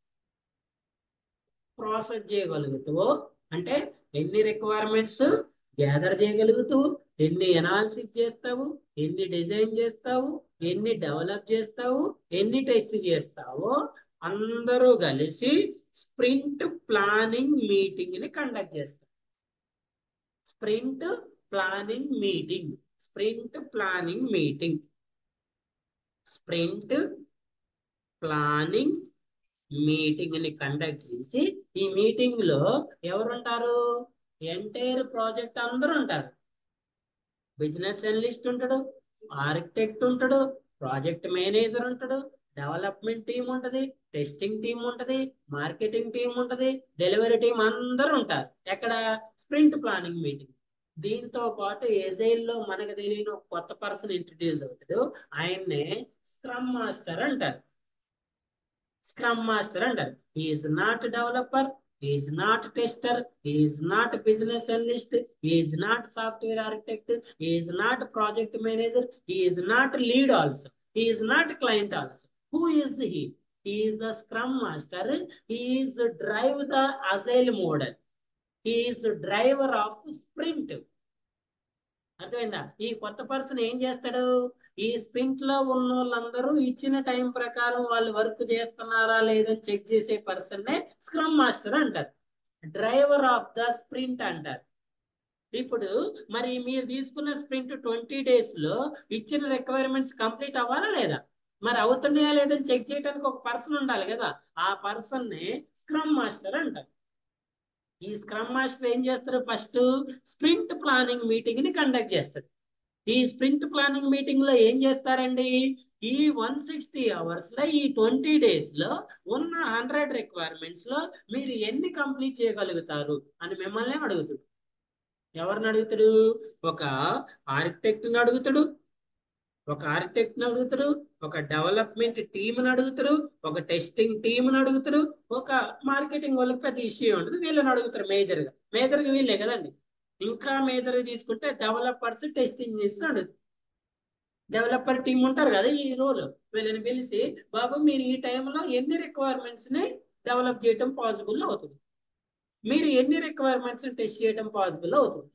ప్రాసెస్ చేయగలుగుతావో అంటే ఎన్ని రిక్వైర్మెంట్స్ గ్యాదర్ చేయగలుగుతావు ఎన్ని ఎనాలిసిస్ చేస్తావు ఎన్ని డిజైన్ చేస్తావు ఎన్ని డెవలప్ చేస్తావు ఎన్ని టెస్ట్ చేస్తావో అందరూ కలిసి స్ప్రింట్ ప్లానింగ్ మీటింగ్ ని కండక్ట్ చేస్తారు sprint planning meeting sprint planning meeting sprint planning meeting ని కండక్ట్ చేసి ఈ మీటింగ్ లో ఎవరుంటారు ఎంటైర్ ప్రాజెక్ట్ అందరూ ఉంటారు బిజినెస్ అనలిస్ట్ ఉంటాడు ఆర్కిటెక్ట్ ఉంటాడు ప్రాజెక్ట్ మేనేజర్ ఉంటాడు డెవలప్మెంట్ టీం ఉంటది టెస్టింగ్ టీం ఉంటది మార్కెటింగ్ టీం ఉంటది డెలివరీ టీం అందరూ ఉంటారు ఎక్కడ స్ప్రింట్ ప్లానింగ్ మీటింగ్ దీంతో పాటు ఎజైల్ లో మనకు తెలియని ఒక కొత్త పర్సన్ ఇంట్రడ్యూస్ అవుతాడు ఆయన్నే స్క్రమ్ మాస్టర్ అంటారు స్క్రమ్ మాస్టర్ అంటారు is not developer is not tester is not business analyst is not software architect is not project manager is not lead also is not client also who is he is the scrum master is drive the agile model is driver of sprint అర్థమైందా ఈ కొత్త person ఏం చేస్తాడు ఈ sprint లో ఉన్న వాళ్ళందరూ ఇచ్చిన టైం ప్రకారం వాళ్ళు వర్క్ చేస్తున్నారా లేదని చెక్ చేసే పర్సన్ నే స్క్రమ్ మాస్టర్ అంటారు డ్రైవర్ ఆఫ్ ద స్ప్రింట్ అంటారు ఇప్పుడు మరి మీరు తీసుకున్న స్ప్రింట్ ట్వంటీ డేస్ లో ఇచ్చిన రిక్వైర్మెంట్స్ కంప్లీట్ అవ్వాలా లేదా మరి అవుతున్నాయా లేదని చెక్ చేయడానికి ఒక పర్సన్ ఉండాలి కదా ఆ పర్సన్ నే స్క్రమ్ మాస్టర్ అంటారు ఈ స్క్రమ్ మాస్టర్ ఏం చేస్తారు ఫస్ట్ స్ప్రింట్ ప్లానింగ్ మీటింగ్ ని కండక్ట్ చేస్తారు ఈ స్ప్రింట్ ప్లానింగ్ మీటింగ్ లో ఏం చేస్తారండి ఈ వన్ సిక్స్టీ అవర్స్ లో ఈ ట్వంటీ డేస్ లో ఉన్న హండ్రెడ్ రిక్వైర్మెంట్స్ లో మీరు ఎన్ని కంప్లీట్ చేయగలుగుతారు అని మిమ్మల్ని అడుగుతాడు ఎవరిని అడుగుతాడు ఒక ఆర్కిటెక్ట్ ని అడుగుతాడు ఒక ఆర్కిటెక్ట్ ని అడుగుతారు ఒక డెవలప్మెంట్ టీమ్ ని అడుగుతారు ఒక టెస్టింగ్ టీమ్ ని అడుగుతారు ఒక మార్కెటింగ్ వాళ్ళకి పెద్ద ఇష్యూ ఉంటుంది వీళ్ళని అడుగుతారు మేజర్ గా మేజర్ గా వీళ్ళే కదండి ఇంకా మేజర్ గా తీసుకుంటే డెవలపర్స్ టెస్టింగ్ చేసి అడుగుతారు డెవలపర్ టీం ఉంటారు కదా ఈ రోల్ వీళ్ళని పిలిచి బాబు మీరు ఈ టైంలో ఎన్ని రిక్వైర్మెంట్స్ ని డెవలప్ చేయడం పాసిబుల్ అవుతుంది మీరు ఎన్ని రిక్వైర్మెంట్స్ టెస్ట్ చేయడం పాసిబుల్ అవుతుంది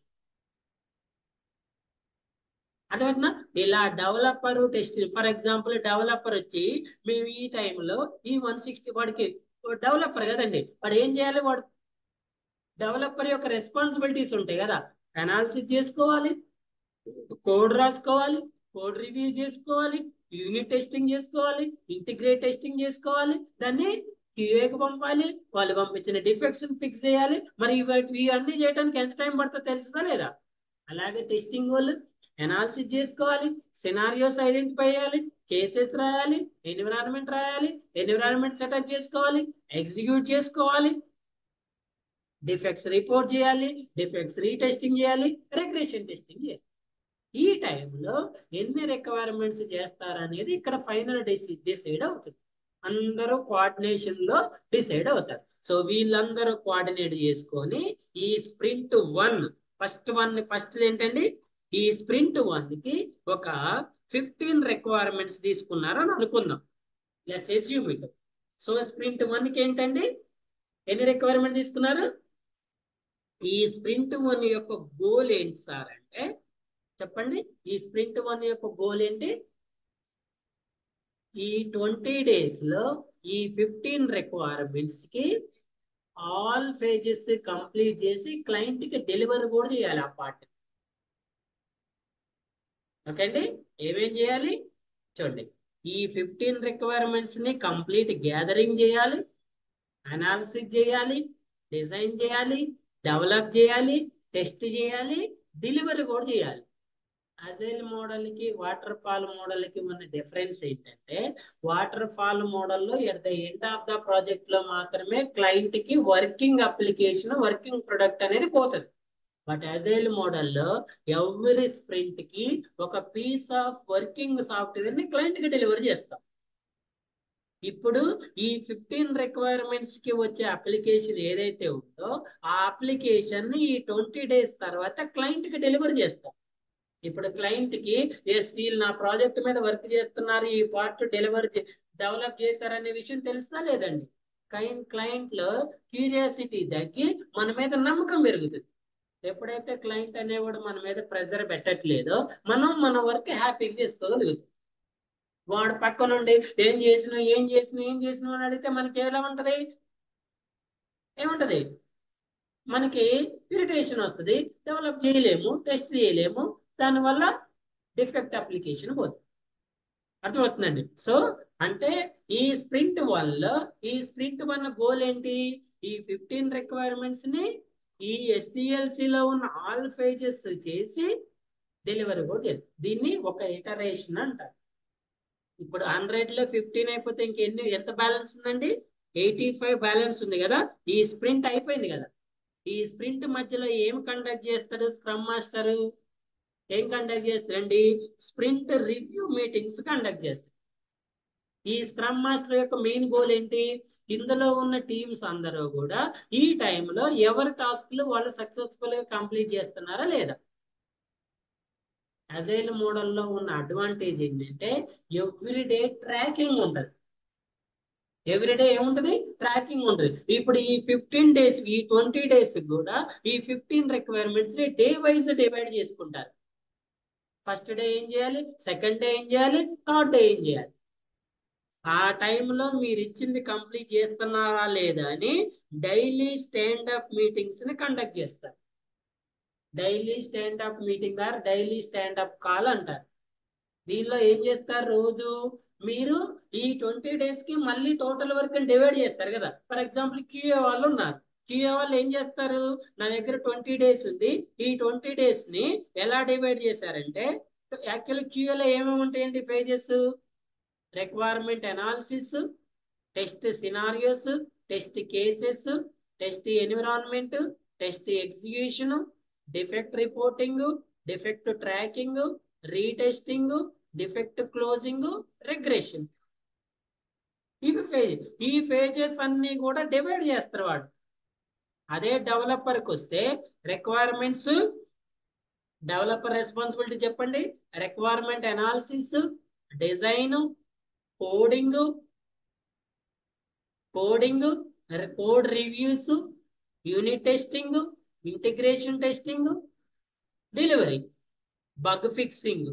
అర్థమవుతుందా ఇలా developer test for example developer వచ్చి మేము ఈ టైంలో ఈ వన్ సిక్స్టీ వాడికి డెవలపర్ కదండి వాడు ఏం చేయాలి వాడు డెవలపర్ యొక్క రెస్పాన్సిబిలిటీస్ ఉంటాయి కదా అనాలిసిస్ చేసుకోవాలి కోడ్ రాసుకోవాలి కోడ్ రివ్యూ చేసుకోవాలి యూనిట్ టెస్టింగ్ చేసుకోవాలి ఇంటిగ్రేట్ టెస్టింగ్ చేసుకోవాలి దాన్ని క్యూఏకి పంపాలి వాళ్ళు పంపించిన డిఫెక్ట్స్ ఫిక్స్ చేయాలి మరి ఇవి ఇవన్నీ చేయడానికి ఎంత టైం పడుతుందో తెలుస్తుందా లేదా అలాగే టెస్టింగ్ వాళ్ళు అనాలిసిస్ చేసుకోవాలి సినారియోస్ ఐడెంటిఫై చేయాలి కేసెస్ రాయాలి ఎన్విరాన్మెంట్ రాయాలి ఎన్విరాన్మెంట్ సెటప్ చేసుకోవాలి ఎగ్జిక్యూట్ చేసుకోవాలి డిఫెక్ట్స్ రిపోర్ట్ చేయాలి డిఫెక్ట్స్ రీటెస్టింగ్ చేయాలి రిగ్రెషన్ టెస్టింగ్ చేయాలి ఈ టైంలో ఎన్ని రిక్వైర్మెంట్స్ చేస్తారనేది ఇక్కడ ఫైనల్ డిసైడ్ అవుతుంది అందరూ కోఆర్డినేషన్ లో డిసైడ్ అవుతారు సో వీళ్ళందరూ కోఆర్డినేట్ చేసుకొని ఈ sprint one first one first ఏంటండి ఈ స్ప్రింట్ వన్ కి ఒక ఫిఫ్టీన్ రిక్వైర్మెంట్స్ తీసుకున్నారు అని అనుకుందాం let's assume it so sprint one కి ఏంటండి ఎన్ని రిక్వైర్మెంట్ తీసుకున్నారు ఈ స్ప్రింట్ వన్ యొక్క గోల్ ఏంటి సార్ అంటే చెప్పండి ఈ స్ప్రింట్ వన్ యొక్క గోల్ ఏంటి ఈ ట్వంటీ డేస్ లో ఈ ఫిఫ్టీన్ రిక్వైర్మెంట్స్ కి ఆల్ ఫేజెస్ కంప్లీట్ చేసి క్లయింట్ కి డెలివరీ కూడా చేయాలి ఆ పార్ట్ ఓకే అండి ఏమేం చేయాలి చూడండి ఈ ఫిఫ్టీన్ రిక్వైర్మెంట్స్ ని కంప్లీట్ గ్యాదరింగ్ చేయాలి అనాలిసిస్ చేయాలి డిజైన్ చేయాలి డెవలప్ చేయాలి టెస్ట్ చేయాలి డెలివరీ కూడా చేయాలి అజైల్ మోడల్ కి వాటర్ ఫాల్ మోడల్ కి ఉన్న డిఫరెన్స్ ఏంటంటే వాటర్ ఫాల్ మోడల్లో at the end of the project లో మాత్రమే క్లయింట్ కి వర్కింగ్ అప్లికేషన్ వర్కింగ్ ప్రొడక్ట్ అనేది పోతుంది బట్ అజైల్ మోడల్లో ఎవ్రీ స్ప్రింట్ కి ఒక పీస్ ఆఫ్ వర్కింగ్ సాఫ్ట్వేర్ ని క్లయింట్ కి డెలివరీ చేస్తాం ఇప్పుడు ఈ ఫిఫ్టీన్ రిక్వైర్మెంట్స్ కి వచ్చే అప్లికేషన్ ఏదైతే ఉందో ఆ అప్లికేషన్ ని ఈ ట్వంటీ డేస్ తర్వాత క్లయింట్ కి డెలివరీ చేస్తాం ఇప్పుడు క్లయింట్ కి ఎస్ వీళ్ళు నా ప్రాజెక్ట్ మీద వర్క్ చేస్తున్నారు ఈ పార్ట్ డెలివరీ డెవలప్ చేస్తారనే విషయం తెలుస్తా లేదండి క్లయింట్ క్లయింట్ లో క్యూరియాసిటీ తగ్గి మన మీద నమ్మకం పెరుగుతుంది ఎప్పుడైతే క్లయింట్ అనేవాడు మన మీద ప్రెజర్ పెట్టట్లేదో మనం మన వర్క్ హ్యాపీగా చేసుకోగలుగుతాం వాడు పక్క నుండి ఏం చేసినా ఏం చేసినా ఏం చేసినా అని అడిగితే మనకి ఎలా ఉంటది ఏముంటది మనకి ఇరిటేషన్ వస్తుంది డెవలప్ చేయలేము టెస్ట్ చేయలేము దానివల్ల డిఫెక్ట్ అప్లికేషన్ పోతుంది అర్థమవుతుందండి సో అంటే ఈ స్ప్రింట్ వల్ల ఈ స్ప్రింట్ వల్ల గోల్ ఏంటి ఈ ఫిఫ్టీన్ రిక్వైర్మెంట్స్ ని ఈ SDLC లో ఉన్న ఆల్ ఫేజెస్ చేసి డెలివరీ కూడా చేయాలి దీన్ని ఒక ఇటరేషన్ అంటారు ఇప్పుడు హండ్రెడ్ లో ఫిఫ్టీన్ అయిపోతే ఇంకెన్ని ఎంత బ్యాలెన్స్ ఉందండి ఎయిటీ ఫైవ్ బ్యాలెన్స్ ఉంది కదా ఈ స్ప్రింట్ అయిపోయింది కదా ఈ స్ప్రింట్ మధ్యలో ఏం కండక్ట్ చేస్తాడు స్క్రమ్ మాస్టర్ ఏం కండక్ట్ చేస్తాడండి స్ప్రింట్ రివ్యూ మీటింగ్స్ కండక్ట్ చేస్తాడు ఈ స్క్రమ్ మాస్టర్ యొక్క మెయిన్ గోల్ ఏంటి ఇందులో ఉన్న టీమ్స్ అందరూ కూడా ఈ టైంలో ఎవరి టాస్క్లు వాళ్ళు సక్సెస్ఫుల్ గా కంప్లీట్ చేస్తున్నారా లేదా అజైల్ మోడల్లో ఉన్న అడ్వాంటేజ్ ఏంటంటే ఎవ్రీడే ట్రాకింగ్ ఉంటుంది ఎవ్రీడే ఏముంటది ట్రాకింగ్ ఉంటుంది ఇప్పుడు ఈ ఫిఫ్టీన్ డేస్ ఈ ట్వంటీ డేస్ కూడా ఈ ఫిఫ్టీన్ రిక్వైర్మెంట్స్ ని డే వైజ్ డివైడ్ చేసుకుంటారు ఫస్ట్ డే ఏం చేయాలి సెకండ్ డే ఏం చేయాలి థర్డ్ డే ఏం చేయాలి ఆ టైంలో మీరు ఇచ్చింది కంప్లీట్ చేస్తున్నారా లేదా అని డైలీ స్టాండప్ మీటింగ్స్ ని కండక్ట్ చేస్తారు daily standup meeting or daily standup call అంటారు దీనిలో ఏం చేస్తారు రోజు మీరు ఈ ట్వంటీ డేస్ కి మళ్ళీ టోటల్ వర్క్ డివైడ్ చేస్తారు కదా ఫర్ ఎగ్జాంపుల్ క్యూఏ వాళ్ళు ఉన్నారు క్యూఏ వాళ్ళు ఏం చేస్తారు నా దగ్గర ట్వంటీ డేస్ ఉంది ఈ ట్వంటీ డేస్ ని ఎలా డివైడ్ చేశారంటే యాక్చువల్ క్యూఏలో ఏమేమి ఉంటాయండి phases requirement analysis test scenarios test cases test environment test execution defect reporting defect tracking retesting defect closing regression ఇవి ఫేజ్ ఈ ఫేజెస్ అన్ని కూడా డివైడ్ చేస్తారు వాడు అదే డెవలపర్కి వస్తే రిక్వైర్మెంట్స్ డెవలపర్ రెస్పాన్సిబిలిటీ చెప్పండి requirement analysis design coding coding code reviews unit testing integration testing delivery bug fixing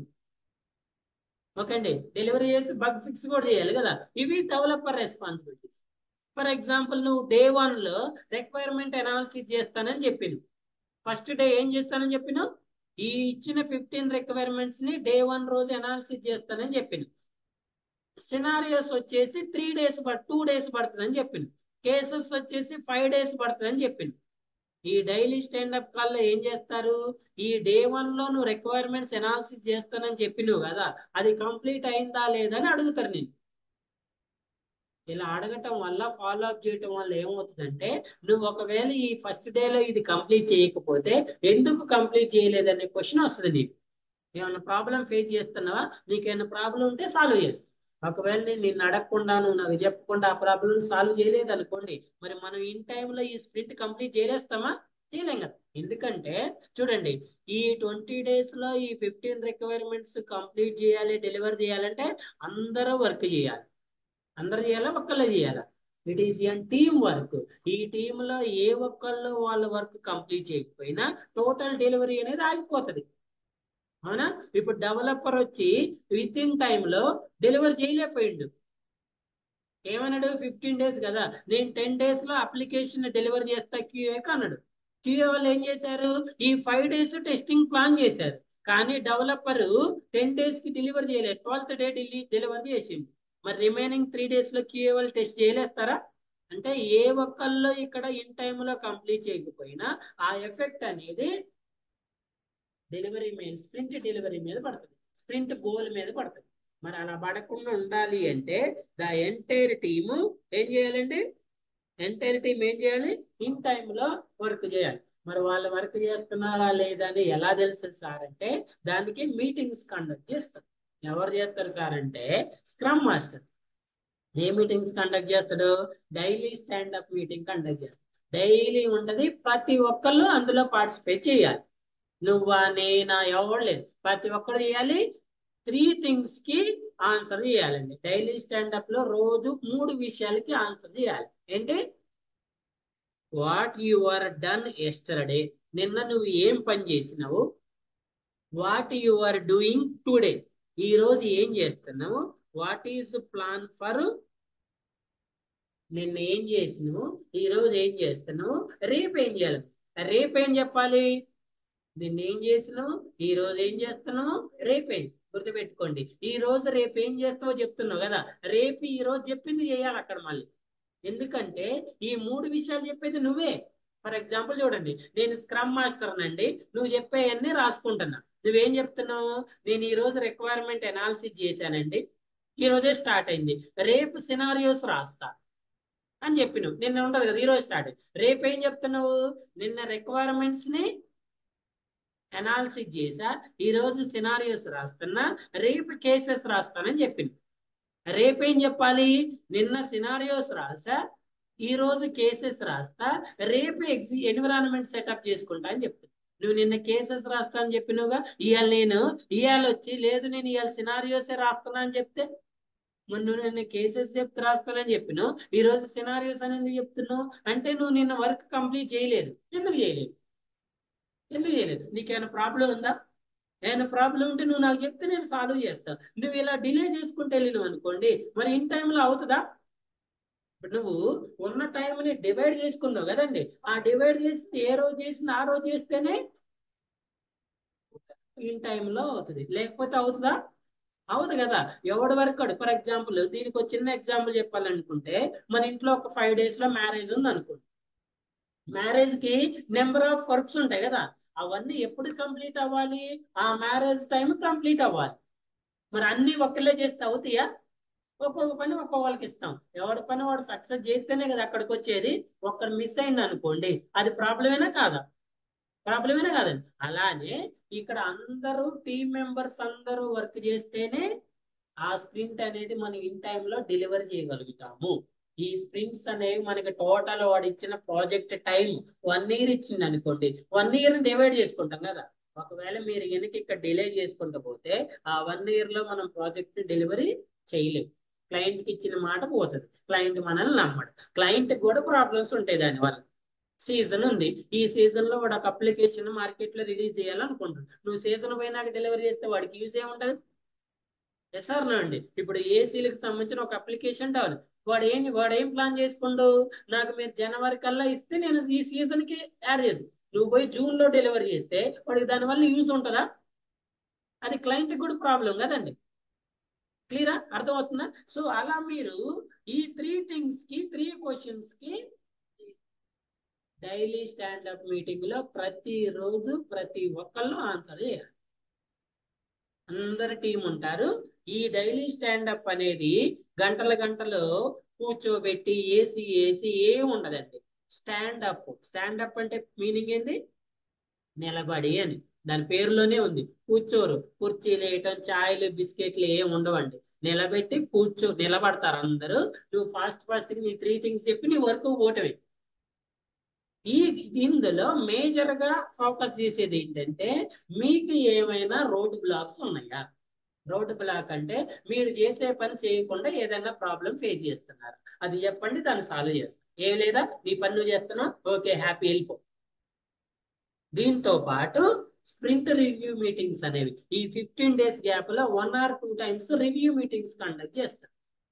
okay అండి డెలివరీ చేసి బగ్ ఫిక్స్ కూడా చేయాలి కదా ఇవి డెవలపర్ రెస్పాన్సిబిలిటీస్ ఫర్ ఎగ్జాంపుల్ నువ్వు డే వన్ లో రిక్వైర్మెంట్ అనాలిసిస్ చేస్తానని చెప్పిను ఫస్ట్ డే ఏం చేస్తానని చెప్పిన ఈ ఇచ్చిన ఫిఫ్టీన్ రిక్వైర్మెంట్స్ ని డే వన్ రోజు అనాలిసిస్ చేస్తానని చెప్పిన సినారియోస్ వచ్చేసి త్రీ డేస్ టూ డేస్ పడుతుందని చెప్పింది కేసెస్ వచ్చేసి ఫైవ్ డేస్ పడుతుందని చెప్పింది ఈ డైలీ స్టాండప్ కాల్లో ఏం చేస్తారు ఈ డే వన్ లో నువ్వు రిక్వైర్మెంట్స్ అనాలిసిస్ చేస్తానని చెప్పినావు కదా అది కంప్లీట్ అయిందా లేదా అని అడుగుతారు నేను ఇలా అడగటం వల్ల ఫాలో అప్ చేయటం వల్ల ఏమవుతుందంటే నువ్వు ఒకవేళ ఈ ఫస్ట్ డేలో ఇది కంప్లీట్ చేయకపోతే ఎందుకు కంప్లీట్ చేయలేదనే క్వశ్చన్ వస్తుంది నీకు ఏమైనా ప్రాబ్లం ఫేస్ చేస్తున్నావా నీకేమైనా ప్రాబ్లం ఉంటే సాల్వ్ చేస్తా ఒకవేళ నేను నిన్ను అడగకుండా నువ్వు నాకు చెప్పకుండా ఆ ప్రాబ్లం సాల్వ్ చేయలేదు అనుకోండి మరి మనం ఇన్ టైంలో ఈ స్ప్రింట్ కంప్లీట్ చేయలేస్తామా చేయలేం కదా ఎందుకంటే చూడండి ఈ ట్వంటీ డేస్ లో ఈ ఫిఫ్టీన్ రిక్వైర్మెంట్స్ కంప్లీట్ చేయాలి డెలివర్ చేయాలంటే అందరూ వర్క్ చేయాలి అందరు చేయాలా ఒక్కళ్ళే చేయాలా it is an team work ఈ టీమ్ లో ఏ ఒక్కళ్ళు వాళ్ళ వర్క్ కంప్లీట్ చేయకపోయినా టోటల్ డెలివరీ అనేది ఆగిపోతుంది అవునా ఇప్పుడు డెవలపర్ వచ్చి విత్ ఇన్ లో డెలివరీ చేయలేకపోయిండు ఏమన్నాడు ఫిఫ్టీన్ డేస్ కదా నేను టెన్ డేస్ లో అప్లికేషన్ డెలివరీ చేస్తా క్యూఏకి అన్నాడు క్యూఏ వాళ్ళు ఏం చేశారు ఈ ఫైవ్ డేస్ టెస్టింగ్ ప్లాన్ చేశారు కానీ డెవలపర్ టెన్ డేస్ కి డెలివరీ చేయలేదు ట్వెల్త్ డే డెలివరీ చేసింది మరి రిమైనింగ్ త్రీ డేస్ లో క్యూఏ వాళ్ళు టెస్ట్ చేయలేస్తారా అంటే ఏ ఒక్కళ్ళు ఇక్కడ ఇన్ లో కంప్లీట్ చేయకపోయినా ఆ ఎఫెక్ట్ అనేది డెలివరీ మీద స్ప్రింట్ డెలివరీ మీద పడుతుంది స్ప్రింట్ గోల్ మీద పడుతుంది మరి అలా పడకుండా ఉండాలి అంటే ద ఎంటైర్ టీము ఏం చేయాలండి ఎంటైర్ టీం ఏం చేయాలి ఇన్ లో వర్క్ చేయాలి మరి వాళ్ళు వర్క్ చేస్తున్నారా లేదా అని ఎలా తెలుస్తుంది సార్ అంటే దానికి మీటింగ్స్ కండక్ట్ చేస్తారు ఎవరు చేస్తారు సార్ అంటే స్క్రమ్ మాస్టర్ ఏ మీటింగ్స్ కండక్ట్ చేస్తాడు డైలీ స్టాండప్ మీటింగ్ కండక్ట్ చేస్తాడు డైలీ ఉంటది ప్రతి ఒక్కళ్ళు అందులో పార్టిసిపేట్ చేయాలి నువ్వా నేనా ఎవరు లేదు ప్రతి ఒక్కరు చేయాలి త్రీ థింగ్స్ కి ఆన్సర్ చేయాలండి డైలీ స్టాండప్ లో రోజు మూడు విషయాలకి ఆన్సర్ చేయాలి ఏంటి what you are done yesterday నిన్న నువ్వు ఏం పని చేసినావు what you are doing today ఈ రోజు ఏం చేస్తున్నావు వాట్ ఈజ్ ప్లాన్ ఫర్ నిన్న ఏం చేసినావు ఈ రోజు ఏం చేస్తున్నావు రేపు ఏం చేయాలి రేపు ఏం చెప్పాలి నిన్న ఏం చేసినావు ఈ రోజు ఏం చేస్తున్నావు రేపేం గుర్తుపెట్టుకోండి ఈ రోజు రేపు ఏం చేస్తావో చెప్తున్నావు కదా రేపు ఈ రోజు చెప్పింది చేయాలి అక్కడ మళ్ళీ ఎందుకంటే ఈ మూడు విషయాలు చెప్పేది నువ్వే ఫర్ ఎగ్జాంపుల్ చూడండి నేను స్క్రమ్ మాస్టర్ అండి నువ్వు చెప్పేవన్నీ రాసుకుంటున్నా నువ్వేం చెప్తున్నావు నేను ఈ రోజు రిక్వైర్మెంట్ అనాలిసిస్ చేశానండి ఈ రోజే స్టార్ట్ అయింది రేపు సినారియోస్ రాస్తా అని చెప్పినావు నిన్న ఉండదు కదా ఈ రోజు స్టార్ట్ రేపు ఏం చెప్తున్నావు నిన్న రిక్వైర్మెంట్స్ ని అనాలిసిస్ చేసా ఈ రోజు సినారియోస్ రాస్తున్నా రేపు కేసెస్ రాస్తానని చెప్పింది రేపేం చెప్పాలి నిన్న సినారియోస్ రాసా ఈ రోజు కేసెస్ రాస్తా రేపు ఎగ్జి ఎన్విరాన్మెంట్ సెటప్ చేసుకుంటా అని చెప్తుంది నువ్వు నిన్న కేసెస్ రాస్తా అని చెప్పినవుగా ఇవాళ నేను ఇవాళ వచ్చి లేదు నేను ఇవాళ సినారియోసే రాస్తున్నా అని చెప్తే మరి నువ్వు నిన్న కేసెస్ చెప్తే రాస్తానని చెప్పినావు ఈ రోజు సినారియోస్ అనేది చెప్తున్నావు అంటే నువ్వు నిన్న వర్క్ కంప్లీట్ చేయలేదు ఎందుకు చేయలేదు ఎందుకు చేయలేదు నీకేమైనా ప్రాబ్లం ఉందా ఏమైనా ప్రాబ్లం ఉంటే నువ్వు నాకు చెప్తే నేను సాల్వ్ చేస్తా నువ్వు ఇలా డిలే చేసుకుంటూ వెళ్ళినావు అనుకోండి మరి ఇన్ టైంలో అవుతుందా ఇప్పుడు నువ్వు ఉన్న టైంని డివైడ్ చేసుకున్నావు కదండి ఆ డివైడ్ చేసింది ఏ రోజు చేసింది ఆ రోజు చేస్తేనే ఇన్ టైంలో అవుతుంది లేకపోతే అవుతుందా అవుతుంది కదా ఎవడి వరకు ఫర్ ఎగ్జాంపుల్ దీనికి ఒక చిన్న ఎగ్జాంపుల్ చెప్పాలనుకుంటే మన ఇంట్లో ఒక ఫైవ్ డేస్ లో మ్యారేజ్ ఉంది అనుకోండి మ్యారేజ్ కి నెంబర్ ఆఫ్ వర్క్స్ ఉంటాయి కదా అవన్నీ ఎప్పుడు కంప్లీట్ అవ్వాలి ఆ మ్యారేజ్ టైం కంప్లీట్ అవ్వాలి మరి అన్ని ఒక్కలే చేస్తే అవుతాయా ఒక్కొక్క పని ఒక్కొక్కరికి ఇస్తాం ఎవరి పని వాడు సక్సెస్ చేస్తేనే కదా అక్కడికి వచ్చేది ఒక్కరు మిస్ అయింది అనుకోండి అది ప్రాబ్లమేనా కాదా ప్రాబ్లమేనా కాదండి అలానే ఇక్కడ అందరూ టీం మెంబర్స్ అందరూ వర్క్ చేస్తేనే ఆ స్ప్రింట్ అనేది మనం ఇన్ టైంలో డెలివరీ చేయగలుగుతాము ఈ స్ప్రింట్స్ అనేవి మనకి టోటల్ వాడు ఇచ్చిన ప్రాజెక్ట్ టైం వన్ ఇయర్ ఇచ్చింది అనుకోండి వన్ ఇయర్ డివైడ్ చేసుకుంటాం కదా ఒకవేళ మీరు కనుక ఇక్కడ డిలే చేసుకుంటూ పోతే ఆ వన్ ఇయర్ లో మనం ప్రాజెక్ట్ డెలివరీ చేయలేము క్లయింట్ కి ఇచ్చిన మాట పోతుంది క్లయింట్ మనల్ని నమ్మడు క్లయింట్ కూడా ప్రాబ్లమ్స్ ఉంటాయి దానివల్ల సీజన్ ఉంది ఈ సీజన్ లో వాడు ఒక అప్లికేషన్ మార్కెట్ లో రిలీజ్ చేయాలనుకుంటున్నాడు నువ్వు సీజన్ పోయినాక డెలివరీ చేస్తే వాడికి యూజ్ ఏముంటది ఎస్ఆర్ అండి ఇప్పుడు ఏసీలకు సంబంధించిన ఒక అప్లికేషన్ డెవలప్ వాడు ఏం వాడు ఏం ప్లాన్ చేసుకుండు నాకు మీరు జనవరి కల్లా ఇస్తే నేను ఈ సీజన్ కి యాడ్ చేస్తాను నువ్వు పోయి జూన్ లో డెలివరీ చేస్తే వాడికి దానివల్ల యూజ్ ఉంటుందా అది క్లయింట్ కూడా ప్రాబ్లం కదండి క్లియరా అర్థమవుతుందా సో అలా మీరు ఈ త్రీ థింగ్స్ కి త్రీ క్వశ్చన్స్ కి డైలీ స్టాండప్ మీటింగ్ లో ప్రతి రోజు ప్రతి ఒక్కళ్ళు ఆన్సర్ చేయాలి అందరు టీం ఉంటారు ఈ డైలీ స్టాండప్ అనేది గంటల గంటలు కూర్చోబెట్టి ఏసీ ఏసీ ఏం ఉండదండి స్టాండప్ స్టాండప్ అంటే మీనింగ్ ఏంది నిలబడి అని దాని పేరులోనే ఉంది కూర్చోరు కుర్చీలు వేయటం ఛాయలు బిస్కెట్లు ఏం ఉండవండి నిలబెట్టి కూర్చో నిలబడతారు అందరూ నువ్వు ఫాస్ట్ ఫాస్ట్ నీ త్రీ థింగ్స్ చెప్పి నీ వర్క్ పోవటమే ఈ ఇందులో మేజర్ గా ఫోకస్ చేసేది ఏంటంటే మీకు ఏమైనా రోడ్ బ్లాక్స్ ఉన్నాయా రోడ్ బ్లాక్ అంటే మీరు చేసే పని చేయకుండా ఏదైనా ప్రాబ్లం ఫేస్ చేస్తున్నారు అది చెప్పండి దాన్ని సాల్వ్ చేస్తాం ఏం లేదా నీ పని నువ్వు చేస్తున్నావు ఓకే హ్యాపీ వెళ్ళిపో దీంతో పాటు స్ప్రింట్ రివ్యూ మీటింగ్స్ అనేవి ఈ ఫిఫ్టీన్ డేస్ గ్యాప్ లో one or two times review meetings conduct చేస్తారు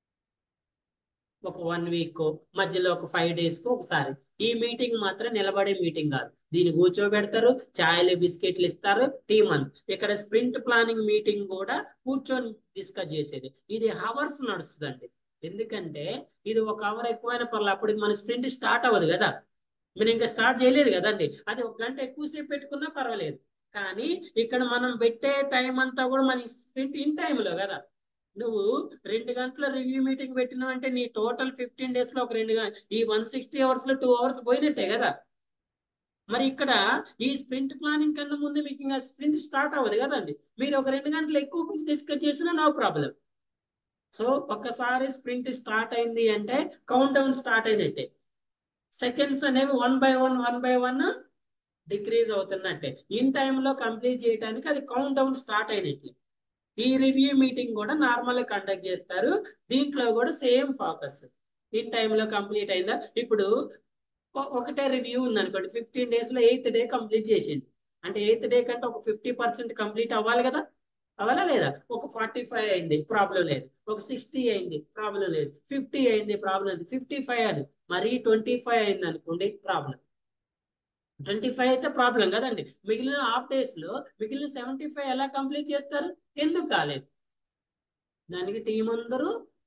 ఒక వన్ వీక్ మధ్యలో ఒక ఫైవ్ డేస్ కు ఒకసారి ఈ మీటింగ్ మాత్రం నిలబడే మీటింగ్ కాదు దీన్ని కూర్చోబెడతారు ఛాయలు బిస్కెట్లు ఇస్తారు టీమ్ అంత ఇక్కడ స్ప్రింట్ ప్లానింగ్ మీటింగ్ కూడా కూర్చొని డిస్కస్ చేసేది ఇది హవర్స్ నడుస్తుందండి ఎందుకంటే ఇది ఒక అవర్ ఎక్కువైన పర్లేదు అప్పటికి మన స్ప్రింట్ స్టార్ట్ అవ్వదు కదా మీరు ఇంకా స్టార్ట్ చేయలేదు కదండి అది ఒక గంట ఎక్కువసేపు పెట్టుకున్నా పర్వాలేదు కానీ ఇక్కడ మనం పెట్టే టైం అంతా కూడా మన స్ప్రింట్ ఇన్ టైంలో కదా నువ్వు రెండు గంటల రివ్యూ మీటింగ్ పెట్టినావు అంటే నీ టోటల్ ఫిఫ్టీన్ డేస్ లో ఒక రెండు ఈ వన్ సిక్స్టీ అవర్స్ లో టూ అవర్స్ పోయినట్టే కదా మరి ఇక్కడ ఈ స్ప్రింట్ ప్లానింగ్ కన్నా ముందు మీకు ఇంకా స్ప్రింట్ స్టార్ట్ అవ్వదు కదండి మీరు ఒక రెండు గంటలు ఎక్కువ డిస్కస్ చేసినా నో ప్రాబ్లం సో ఒక్కసారి స్ప్రింట్ స్టార్ట్ అయింది అంటే కౌంట్ డౌన్ స్టార్ట్ అయినట్టే సెకండ్స్ అనేవి one by one one by one decrease అవుతున్నట్టే ఇన్ టైంలో కంప్లీట్ చేయడానికి అది కౌంట్ డౌన్ స్టార్ట్ అయినట్లే ఈ రివ్యూ మీటింగ్ కూడా నార్మల్ గా కండక్ట్ చేస్తారు దీంట్లో కూడా సేమ్ ఫోకస్ ఇన్ టైంలో కంప్లీట్ అయిందా ఇప్పుడు ఒకటే రివ్యూ ఉంది అనుకోండి ఫిఫ్టీన్ డేస్ లో ఎయిత్ డే కంప్లీట్ చేసింది అంటే ఎయిత్ డే కంటే ఒక ఫిఫ్టీ పర్సెంట్ కంప్లీట్ అవ్వాలి కదా అవ్వాలా లేదా ఒక ఫార్టీ ఫైవ్ అయింది ప్రాబ్లం లేదు ఒక సిక్స్టీ అయింది ప్రాబ్లం లేదు ఫిఫ్టీ అయింది ప్రాబ్లం లేదు ఫిఫ్టీ ఫైవ్ అది మరీ ట్వంటీ ఫైవ్ అయింది అనుకోండి ప్రాబ్లం ట్వంటీ ఫైవ్ అయితే ప్రాబ్లం కదండి మిగిలిన హాఫ్ డేస్ లో మిగిలిన సెవెంటీ ఫైవ్ ఎలా కంప్లీట్ చేస్తారు ఎందుకు కాలేదు దానికి టీం అందరూ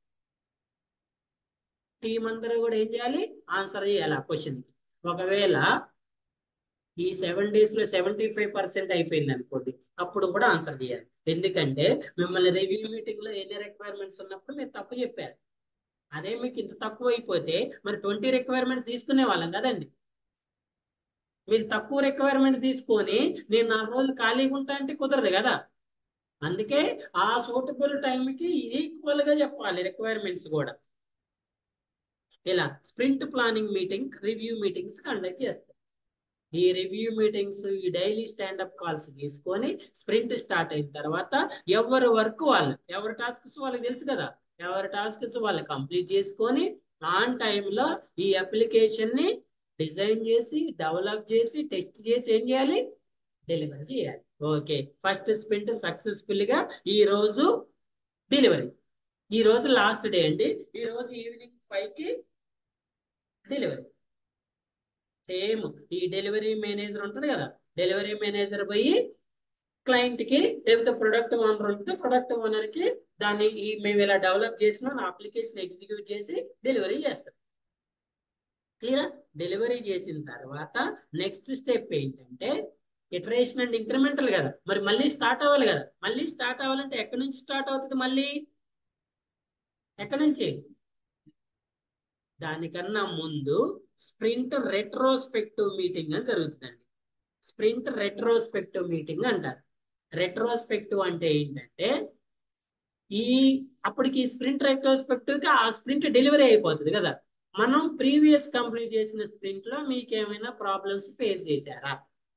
టీం అందరూ కూడా ఏం చేయాలి ఆన్సర్ చేయాలి ఆ క్వశ్చన్ ఒకవేళ ఈ సెవెన్ డేస్ లో సెవెంటీ ఫైవ్ పర్సెంట్ అయిపోయింది అనుకోండి అప్పుడు కూడా ఆన్సర్ చేయాలి ఎందుకంటే మిమ్మల్ని రివ్యూ మీటింగ్ లో ఎన్ని రిక్వైర్మెంట్స్ ఉన్నప్పుడు మీరు తప్పు చెప్పారు అదే మీకు ఇంత తక్కువ అయిపోతే మరి ట్వంటీ రిక్వైర్మెంట్స్ తీసుకునే వాళ్ళం కదండి మీరు తక్కువ రిక్వైర్మెంట్ తీసుకొని నేను నాలుగు రోజులు ఖాళీగా ఉంటా అంటే కుదరదు కదా అందుకే ఆ సూటబుల్ టైంకి ఈక్వల్ గా చెప్పాలి రిక్వైర్మెంట్స్ కూడా ఇలా sprint planning meeting review meetings conduct చేస్తారు ఈ రివ్యూ మీటింగ్స్ ఈ డైలీ స్టాండప్ కాల్స్ తీసుకొని స్ప్రింట్ స్టార్ట్ అయిన తర్వాత ఎవరి వర్క్ వాళ్ళు ఎవరి టాస్క్స్ వాళ్ళకి తెలుసు కదా ఎవరి టాస్క్స్ వాళ్ళు కంప్లీట్ చేసుకొని ఆన్ టైంలో ఈ అప్లికేషన్ ని డిజైన్ చేసి డెవలప్ చేసి టెస్ట్ చేసి ఏం చేయాలి డెలివరీ చేయాలి ఓకే ఫస్ట్ స్ప్రింట్ సక్సెస్ఫుల్ గా ఈ రోజు డెలివరీ ఈ రోజు లాస్ట్ డే అండి ఈ రోజు ఈవినింగ్ ఫైవ్ కి డెలివరీ సేమ్ ఈ డెలివరీ మేనేజర్ ఉంటుంది కదా డెలివరీ మేనేజర్ పోయి క్లయింట్ కి లేకపోతే ప్రొడక్ట్ ఓనర్ ఉంటే ప్రొడక్ట్ ఓనర్ కి దాన్ని ఈ మేము ఇలా డెవలప్ చేసిన అప్లికేషన్ ఎగ్జిక్యూట్ చేసి డెలివరీ చేస్తాం క్లియర్ డెలివరీ చేసిన తర్వాత నెక్స్ట్ స్టెప్ ఏంటంటే ఇటరేషన్ అండ్ ఇంక్రిమెంటల్ కదా మరి మళ్ళీ స్టార్ట్ అవ్వాలి కదా మళ్ళీ స్టార్ట్ అవ్వాలంటే ఎక్కడి నుంచి స్టార్ట్ అవుతుంది మళ్ళీ ఎక్కడి నుంచి దానికన్నా ముందు స్ప్రింట్ రెట్రోస్పెక్టివ్ మీటింగ్ అని జరుగుతుందండి స్ప్రింట్ రెట్రోస్పెక్టివ్ మీటింగ్ అంటారు రెట్రోస్పెక్టివ్ అంటే ఏంటంటే ఈ అప్పటికి స్ప్రింట్ రెట్రోస్పెక్టివ్ కి ఆ స్ప్రింట్ డెలివరీ అయిపోతుంది కదా మనం ప్రీవియస్ కంప్లీట్ చేసిన స్ప్రింట్ లో మీకు ఏమైనా ప్రాబ్లమ్స్ ఫేస్ చేశారా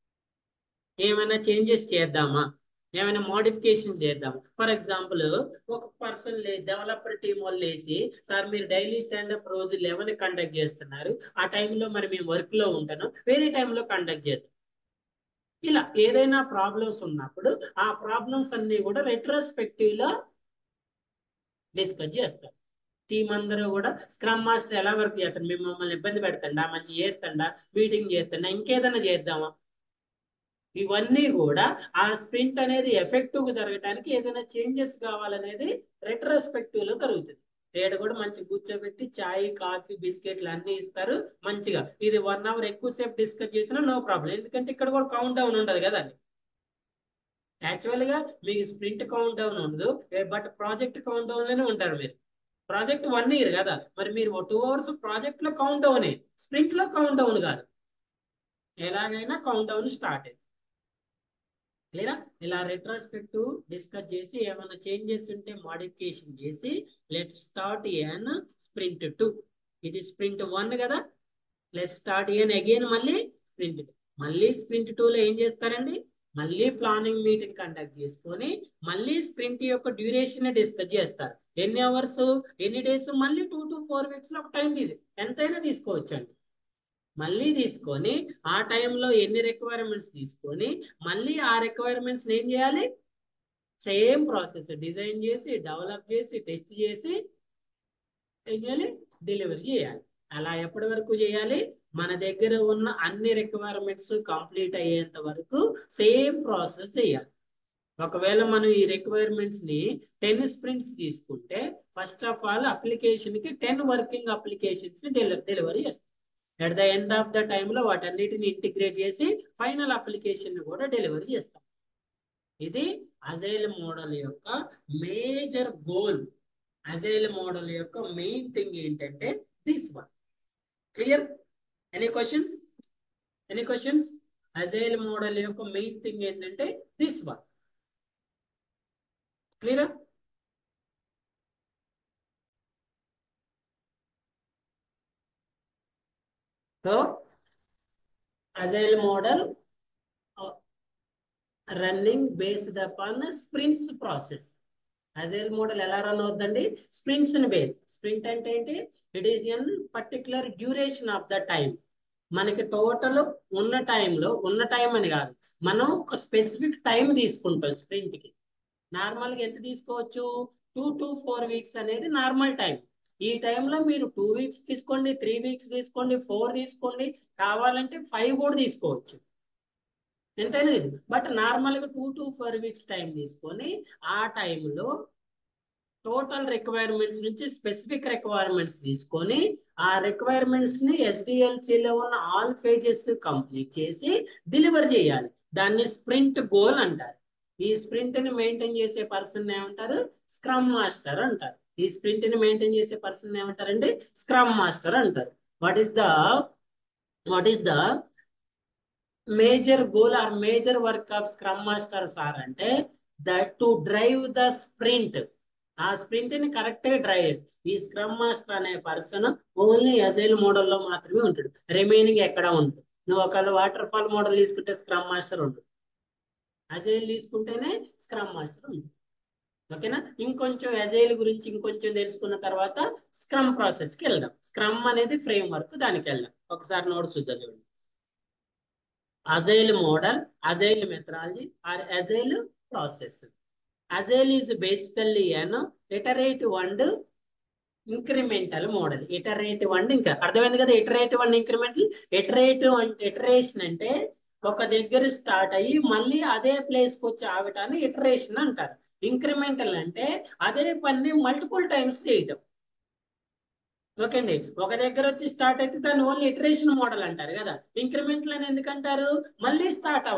ఏమైనా చేంజెస్ చేద్దామా ఏమైనా మోడిఫికేషన్ చేద్దాం ఫర్ ఎగ్జాంపుల్ ఒక పర్సన్ లే డెవలపర్ టీం వాళ్ళు లేచి సార్ మీరు డైలీ స్టాండప్ రోజు లెవెన్ కండక్ట్ చేస్తున్నారు ఆ టైంలో మరి మేము వర్క్ లో ఉంటాను వేరే టైంలో కండక్ట్ చేద్దాం ఇలా ఏదైనా ప్రాబ్లమ్స్ ఉన్నప్పుడు ఆ ప్రాబ్లమ్స్ అన్ని కూడా రెట్రోస్పెక్టివ్ లో డిస్కస్ చేస్తారు టీం అందరూ కూడా స్క్రమ్ మాస్టర్ ఎలా వర్క్ చేస్తాడు మేము మమ్మల్ని ఇబ్బంది పెడతాడా మంచి చేస్తాడా మీటింగ్ చేస్తాడా ఇంకేదైనా చేద్దామా ఇవన్నీ కూడా ఆ స్ప్రింట్ అనేది ఎఫెక్టివ్ గా జరగడానికి ఏదైనా చేంజెస్ కావాలనేది రెట్రోస్పెక్టివ్ లో జరుగుతుంది రేటు కూడా మంచి కూర్చోబెట్టి చాయ్ కాఫీ బిస్కెట్లు అన్ని ఇస్తారు మంచిగా ఇది వన్ అవర్ ఎక్కువసేపు డిస్కస్ చేసినా నో ప్రాబ్లం ఎందుకంటే ఇక్కడ కూడా కౌంట్ డౌన్ ఉండదు కదండి యాక్చువల్ గా మీకు స్ప్రింట్ కౌంట్ డౌన్ ఉండదు బట్ ప్రాజెక్ట్ కౌంట్ డౌన్ లోనే ఉంటారు మీరు ప్రాజెక్ట్ వన్ ఇయర్ కదా మరి మీరు టూ అవర్స్ ప్రాజెక్ట్ లో కౌంట్ డౌన్ స్ప్రింట్ లో కౌంట్ డౌన్ కాదు ఎలాగైనా కౌంట్ డౌన్ స్టార్ట్ అయింది క్లియరా ఇలా రెట్రోస్పెక్టివ్ డిస్కస్ చేసి ఏమైనా చేంజెస్ ఉంటే మాడిఫికేషన్ చేసి let start an sprint two ఇది స్ప్రింట్ వన్ కదా లెట్ స్టార్ట్ ఎన్ అగైన్ మళ్ళీ స్ప్రింట్ మళ్ళీ స్ప్రింట్ టూ లో ఏం చేస్తారండి మళ్ళీ ప్లానింగ్ మీటింగ్ కండక్ట్ చేసుకొని మళ్ళీ స్ప్రింట్ యొక్క డ్యూరేషన్ డిస్కస్ చేస్తారు ఎన్ని అవర్స్ ఎన్ని డేస్ మళ్ళీ టూ టు ఫోర్ వీక్స్ లో ఒక టైం తీసి ఎంతైనా తీసుకోవచ్చు అండి మళ్ళీ తీసుకొని ఆ టైంలో ఎన్ని రిక్వైర్మెంట్స్ తీసుకొని మళ్ళీ ఆ రిక్వైర్మెంట్స్ ఏం చేయాలి సేమ్ ప్రాసెస్ డిజైన్ చేసి డెవలప్ చేసి టెస్ట్ చేసి ఏం చేయాలి డెలివరీ చేయాలి అలా ఎప్పటి వరకు చేయాలి మన దగ్గర ఉన్న అన్ని రిక్వైర్మెంట్స్ కంప్లీట్ అయ్యేంత వరకు సేమ్ ప్రాసెస్ చేయాలి ఒకవేళ మనం ఈ రిక్వైర్మెంట్స్ ని టెన్ స్ప్రింట్స్ తీసుకుంటే ఫస్ట్ ఆఫ్ ఆల్ అప్లికేషన్ కి టెన్ వర్కింగ్ అప్లికేషన్స్ ని డెలివరీ చేస్తాం at the end of the టైంలో వాటన్నిటిని ఇంటిగ్రేట్ చేసి ఫైనల్ అప్లికేషన్ కూడా డెలివరీ చేస్తాం ఇది అజైల్ మోడల్ యొక్క మేజర్ గోల్ అజైల్ మోడల్ యొక్క మెయిన్ థింగ్ ఏంటంటే this one clear any questions any questions agile model యొక్క మెయిన్ థింగ్ ఏంటంటే దిస్ వన్ క్లియరా so agile model uh, running based upon sprints process agile model ఎలా run అవుతుందండి sprints ని base sprint అంటే ఏంటి it is an particular duration of the time మనకి total ఉన్న టైంలో ఉన్న టైం అని కాదు మనం ఒక స్పెసిఫిక్ టైం తీసుకుంటాం స్ప్రింట్ కి నార్మల్ గా ఎంత తీసుకోవచ్చు టూ టు ఫోర్ వీక్స్ అనేది నార్మల్ టైం ఈ టైంలో మీరు టూ వీక్స్ తీసుకోండి త్రీ వీక్స్ తీసుకోండి ఫోర్ తీసుకోండి కావాలంటే ఫైవ్ కూడా తీసుకోవచ్చు ఎంతైనా తీసుకో బట్ నార్మల్గా two to four weeks time తీసుకొని ఆ టైంలో టోటల్ రిక్వైర్మెంట్స్ నుంచి స్పెసిఫిక్ రిక్వైర్మెంట్స్ తీసుకొని ఆ రిక్వైర్మెంట్స్ ని ఎస్డిఎల్సిలో ఉన్న ఆల్ ఫేజెస్ కంప్లీట్ చేసి డెలివర్ చేయాలి దాన్ని స్ప్రింట్ గోల్ అంటారు ఈ స్ప్రింట్ ని మెయింటైన్ చేసే పర్సన్ ఏమంటారు స్క్రమ్ మాస్టర్ అంటారు ఈ స్ప్రింట్ ని మెయింటైన్ చేసే పర్సన్ ఏమంటారండి స్క్రమ్ మాస్టర్ అంటారు what is the what is the major goal or major work of scrum master sir అంటే that to drive the sprint ఆ స్ప్రింట్ ని కరెక్ట్ గా డ్రైవ్ ఈ స్క్రమ్ మాస్టర్ అనే పర్సన్ ఓన్లీ అజైల్ మోడల్లో మాత్రమే ఉంటాడు రిమైనింగ్ ఎక్కడ ఉంటుంది నువ్వు ఒకవేళ వాటర్ ఫాల్ మోడల్ తీసుకుంటే స్క్రమ్ మాస్టర్ ఉంటుంది అజైల్ తీసుకుంటేనే స్క్రమ్ మాస్టర్ ఉంటుంది ఓకేనా ఇంకొంచెం అజైల్ గురించి ఇంకొంచెం తెలుసుకున్న తర్వాత స్క్రమ్ ప్రాసెస్ కి వెళ్దాం స్క్రమ్ అనేది ఫ్రేమ్ వర్క్ దానికి వెళ్దాం ఒకసారి నోట్ చూద్దాం చూడండి agile model agile methodology or agile process agile is basically an iterative and incremental model iterative and ఇంకా అర్థమైంది కదా iterative and incremental iterative and iteration అంటే ఒక దగ్గర స్టార్ట్ అయ్యి మళ్ళీ అదే ప్లేస్ కి వచ్చి ఆగటాన్ని ఇటరేషన్ అంటారు ఇంక్రిమెంటల్ అంటే అదే పని మల్టిపుల్ టైమ్స్ చేయటం ఓకే అండి ఒక దగ్గర వచ్చి స్టార్ట్ అయితే దాన్ని ఓన్లీ ఇటరేషన్ మోడల్ అంటారు కదా ఇంక్రిమెంటల్ అని ఎందుకంటారు మళ్ళీ స్టార్ట్ అవ్వాలి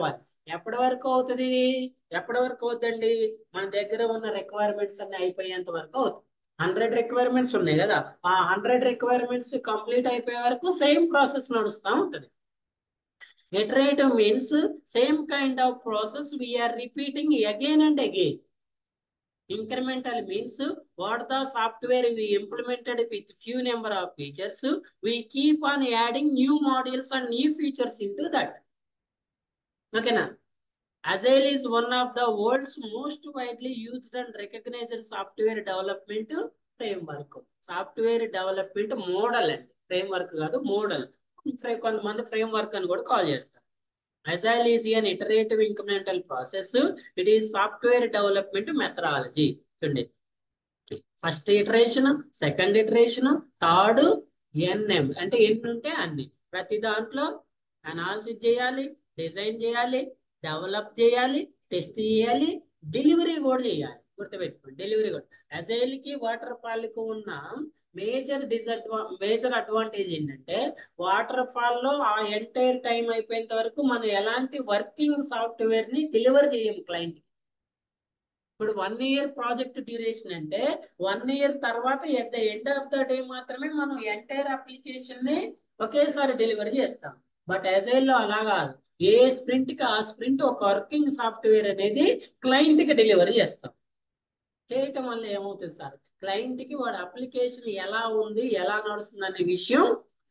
ఎప్పటి వరకు అవుతుంది ఇది ఎప్పటి వరకు అవుతుందండి మన దగ్గర ఉన్న రిక్వైర్మెంట్స్ అన్ని అయిపోయేంత వరకు అవుతుంది హండ్రెడ్ రిక్వైర్మెంట్స్ ఉన్నాయి కదా ఆ హండ్రెడ్ రిక్వైర్మెంట్స్ కంప్లీట్ అయిపోయే వరకు సేమ్ ప్రాసెస్ నడుస్తూ ఉంటుంది Iterative means same kind of process we are repeating again and again. Incremental means what the software we implemented with few number of features, we keep on adding new modules and new features into that. Okay, now. Agile is one of the world's most widely used and recognized software development framework. Software development model and framework కాదు model కొంతమంది framework అని కూడా call చేస్తారు agile is an iterative incremental process it is software development methodology చూడండి first iteration second iteration third ఎన్ఎం అంటే ఎన్ని ఉంటే అన్ని ప్రతి దాంట్లో అనాలిసిస్ చేయాలి డిజైన్ చేయాలి డెవలప్ చేయాలి టెస్ట్ చేయాలి డెలివరీ కూడా చేయాలి గుర్తుపెట్టుకోండి డెలివరీ కూడా అజైల్ కి వాటర్ ఫాల్ కి ఉన్న మేజర్ డిసడ్వా మేజర్ అడ్వాంటేజ్ ఏంటంటే వాటర్ ఫాల్ లో ఆ ఎంటైర్ టైం అయిపోయేంత వరకు మనం ఎలాంటి వర్కింగ్ సాఫ్ట్వేర్ ని డెలివర్ చేయము క్లయింట్ ఇప్పుడు వన్ ఇయర్ ప్రాజెక్ట్ డ్యూరేషన్ అంటే వన్ ఇయర్ తర్వాత at the end of the day మాత్రమే మనం ఎంటైర్ అప్లికేషన్ ని ఒకేసారి డెలివరీ చేస్తాం బట్ అజైల్ లో అలా కాదు ఏ స్ప్రింట్ కి ఆ స్ప్రింట్ ఒక వర్కింగ్ సాఫ్ట్వేర్ అనేది క్లయింట్ కి డెలివరీ చేస్తాం చేయటం వల్ల ఏమవుతుంది సార్ క్లయింట్ కి వాడి అప్లికేషన్ ఎలా ఉంది ఎలా నడుస్తుంది అనే విషయం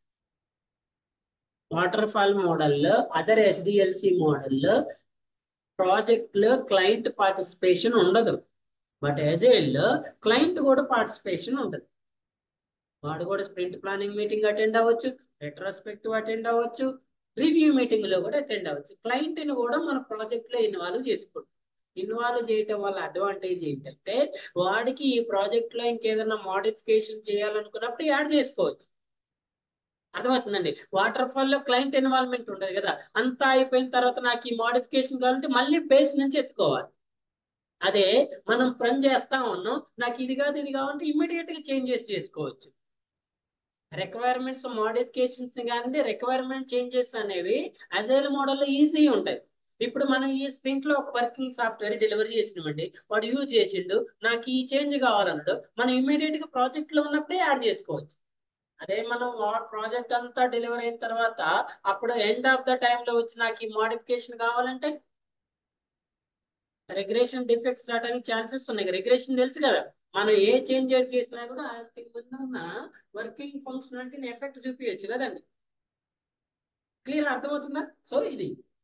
వాటర్ ఫాల్ మోడల్లో అదర్ ఎస్డిఎల్సి మోడల్లో ప్రాజెక్ట్ లో క్లయింట్ పార్టిసిపేషన్ ఉండదు బట్ లో క్లయింట్ కూడా పార్టిసిపేషన్ ఉంటుంది వాడు కూడా స్ప్రింట్ ప్లానింగ్ మీటింగ్ అటెండ్ అవ్వచ్చు రెట్రోస్పెక్టివ్ అటెండ్ అవ్వచ్చు రివ్యూ మీటింగ్ లో కూడా అటెండ్ అవ్వచ్చు క్లయింట్ ని కూడా మన ప్రాజెక్ట్ లో ఇన్వాల్వ్ చేసుకుంటాం ఇన్వాల్వ్ చేయటం వల్ల అడ్వాంటేజ్ ఏంటంటే వాడికి ఈ ప్రాజెక్ట్ లో ఇంకేదైనా మోడిఫికేషన్ చేయాలనుకున్నప్పుడు యాడ్ చేసుకోవచ్చు అర్థమవుతుందండి వాటర్ ఫాల్ లో క్లయింట్ ఇన్వాల్వ్మెంట్ ఉండదు కదా అంతా అయిపోయిన తర్వాత నాకు ఈ మోడిఫికేషన్ కావాలంటే మళ్ళీ బేస్ నుంచి ఎత్తుకోవాలి అదే మనం రన్ చేస్తా ఉన్నాం నాకు ఇది కాదు ఇది కావాలంటే ఇమ్మీడియట్ గా చేంజెస్ చేసుకోవచ్చు రిక్వైర్మెంట్స్ మోడిఫికేషన్స్ కానీ రిక్వైర్మెంట్ చేంజెస్ అనేవి అజైల్ మోడల్లో ఈజీ ఉంటాయి ఇప్పుడు మనం ఈ స్ప్రింట్ లో ఒక వర్కింగ్ సాఫ్ట్వేర్ డెలివరీ చేసినామండి వాడు యూజ్ చేసిండు నాకు ఈ చేంజ్ కావాలన్నాడు మనం ఇమీడియట్ గా ప్రాజెక్ట్ లో ఉన్నప్పుడే యాడ్ చేసుకోవచ్చు అదే మనం ప్రాజెక్ట్ అంతా డెలివరీ అయిన తర్వాత అప్పుడు ఎండ్ ఆఫ్ ద టైమ్ లో వచ్చి నాకు ఈ మోడిఫికేషన్ కావాలంటే రిగ్రెషన్ డిఫెక్ట్స్ రావడానికి ఛాన్సెస్ ఉన్నాయి రిగ్రెషన్ తెలుసు కదా మనం ఏ చేంజెస్ చేసినా కూడా అంతకు ముందు ఉన్న వర్కింగ్ ఫంక్షనాలిటీని ఎఫెక్ట్ చూపించచ్చు కదండి క్లియర్ అర్థమవుతుందా సో ఇది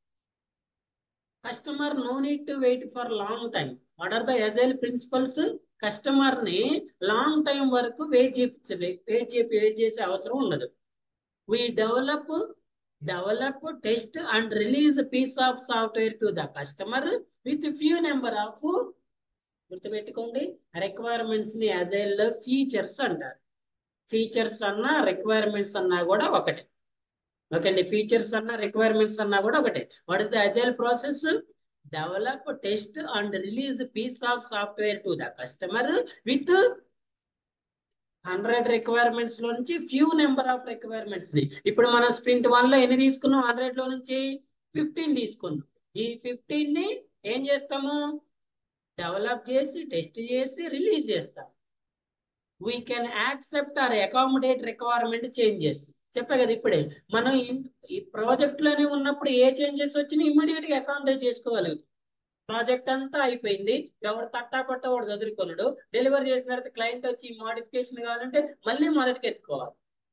customer no need to wait for long time what are the agile principles customer ని లాంగ్ టైం వరకు వెయిట్ చేయించలే వెయిట్ చేపి వెయిట్ చేసే అవసరం ఉండదు we develop develop test and release piece of software to the customer with few number of గుర్తుపెట్టుకోండి requirements ని agile లో ఫీచర్స్ అంటారు ఫీచర్స్ అన్నా రిక్వైర్మెంట్స్ అన్నా కూడా ఒకటే ఓకే అండి ఫీచర్స్ అన్నా రిక్వైర్మెంట్స్ అన్నా కూడా ఒకటే what is the agile process develop test and release piece of software to the customer with hundred requirements లో నుంచి ఫ్యూ నెంబర్ ఆఫ్ రిక్వైర్మెంట్స్ ని ఇప్పుడు మనం స్ప్రింట్ వన్ లో ఎన్ని తీసుకున్నాం హండ్రెడ్ లో నుంచి ఫిఫ్టీన్ తీసుకున్నాం ఈ ఫిఫ్టీన్ ని ఏం చేస్తాము డెవలప్ చేసి టెస్ట్ చేసి రిలీజ్ చేస్తాం we can accept or accommodate requirement changes చెప్పా కదా ఇప్పుడే మనం ఈ ప్రాజెక్ట్ లోనే ఉన్నప్పుడు ఏ చేంజెస్ వచ్చినా ఇమ్మీడియట్ గా అకామిడేట్ చేసుకోగలుగుతాం ప్రాజెక్ట్ అంతా అయిపోయింది ఎవడు తట్టా కొట్ట వాడు చదువుకున్నాడు డెలివరీ చేసిన తర్వాత క్లయింట్ వచ్చి మోడిఫికేషన్ కావాలంటే మళ్ళీ మొదటికి ఎత్తుకోవాలి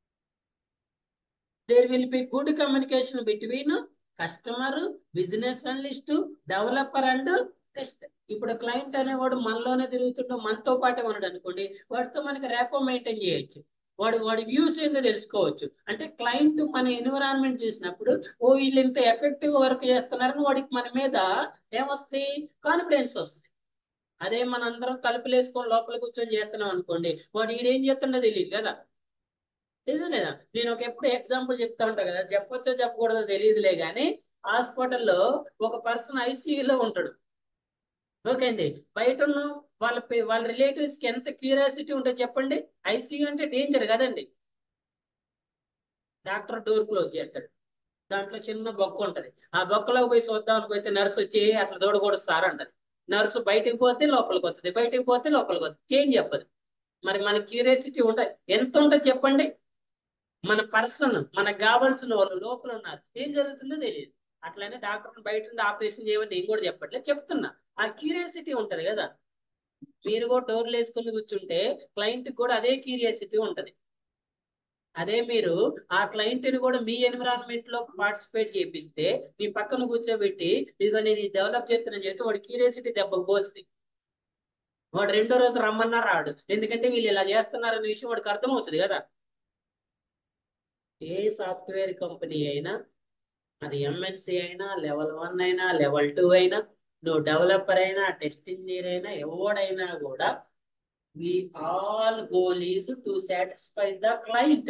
there will be good communication between customer business analyst developer and test ఇప్పుడు క్లయింట్ అనేవాడు మనలోనే తిరుగుతుండో మనతో పాటే ఉన్నాడు అనుకోండి వాడితో మనకి రేపో మెయింటైన్ చేయొచ్చు వాడు వాడి వ్యూస్ ఏందో తెలుసుకోవచ్చు అంటే క్లయింట్ మన ఎన్విరాన్మెంట్ చూసినప్పుడు ఓ వీళ్ళు ఇంత ఎఫెక్టివ్ వర్క్ చేస్తున్నారని వాడికి మన మీద ఏమొస్తుంది కాన్ఫిడెన్స్ వస్తుంది అదే మన అందరం తలుపులు వేసుకొని లోపల కూర్చొని చేస్తున్నాం అనుకోండి వాడు ఈడేం చేస్తుండో తెలియదు కదా తెలియదు లేదా నేను ఒక ఎప్పుడు ఎగ్జాంపుల్ చెప్తా ఉంటా కదా చెప్పొచ్చో చెప్పకూడదో తెలియదులే కానీ హాస్పిటల్లో ఒక పర్సన్ ఐసీయూలో ఉంటాడు ఓకే అండి బయట ఉన్న వాళ్ళ వాళ్ళ రిలేటివ్స్ కి ఎంత క్యూరియాసిటీ ఉంటుందో చెప్పండి ఐసీయూ అంటే డేంజర్ కదండి డాక్టర్ డోర్ క్లోజ్ చేస్తాడు దాంట్లో చిన్న బొక్క ఉంటది ఆ బొక్కలోకి పోయి చూద్దాం అని పోతే నర్సు వచ్చి అట్లా దూడకూడదు సార్ అంటది నర్సు బయటికి పోతే లోపలికి వస్తుంది బయటికి పోతే లోపలికి వస్తుంది ఏం చెప్పదు మరి మన క్యూరియాసిటీ ఉంటుంది ఎంత ఉంటుంది చెప్పండి మన పర్సన్ మనకు కావాల్సిన వాళ్ళు లోపల ఉన్నారు ఏం జరుగుతుందో తెలియదు అట్లనే డాక్టర్ బయట నుండి ఆపరేషన్ చేయమని నేను కూడా చెప్పట్లేదు చెప్తున్నా ఆ క్యూరియాసిటీ ఉంటది కదా మీరు కూడా డోర్లు వేసుకుని కూర్చుంటే క్లయింట్ కూడా అదే క్యూరియాసిటీ ఉంటది అదే మీరు ఆ క్లయింట్ ని కూడా మీ ఎన్విరాన్మెంట్ లో పార్టిసిపేట్ చేపిస్తే మీ పక్కన కూర్చోబెట్టి ఇదిగో నేను ఇది డెవలప్ చేస్తున్నాను చెప్తే వాడి క్యూరియాసిటీ దెబ్బకు పోతుంది వాడు రెండో రోజు రమ్మన్నా రాడు ఎందుకంటే వీళ్ళు ఇలా చేస్తున్నారనే విషయం వాడికి అర్థమవుతుంది కదా ఏ సాఫ్ట్వేర్ కంపెనీ అయినా అది ఎంఎన్సి అయినా లెవెల్ వన్ అయినా లెవెల్ టూ అయినా నువ్వు డెవలపర్ అయినా టెస్ట్ ఇంజనీర్ అయినా ఎవడైనా కూడా we all goal is to satisfies the client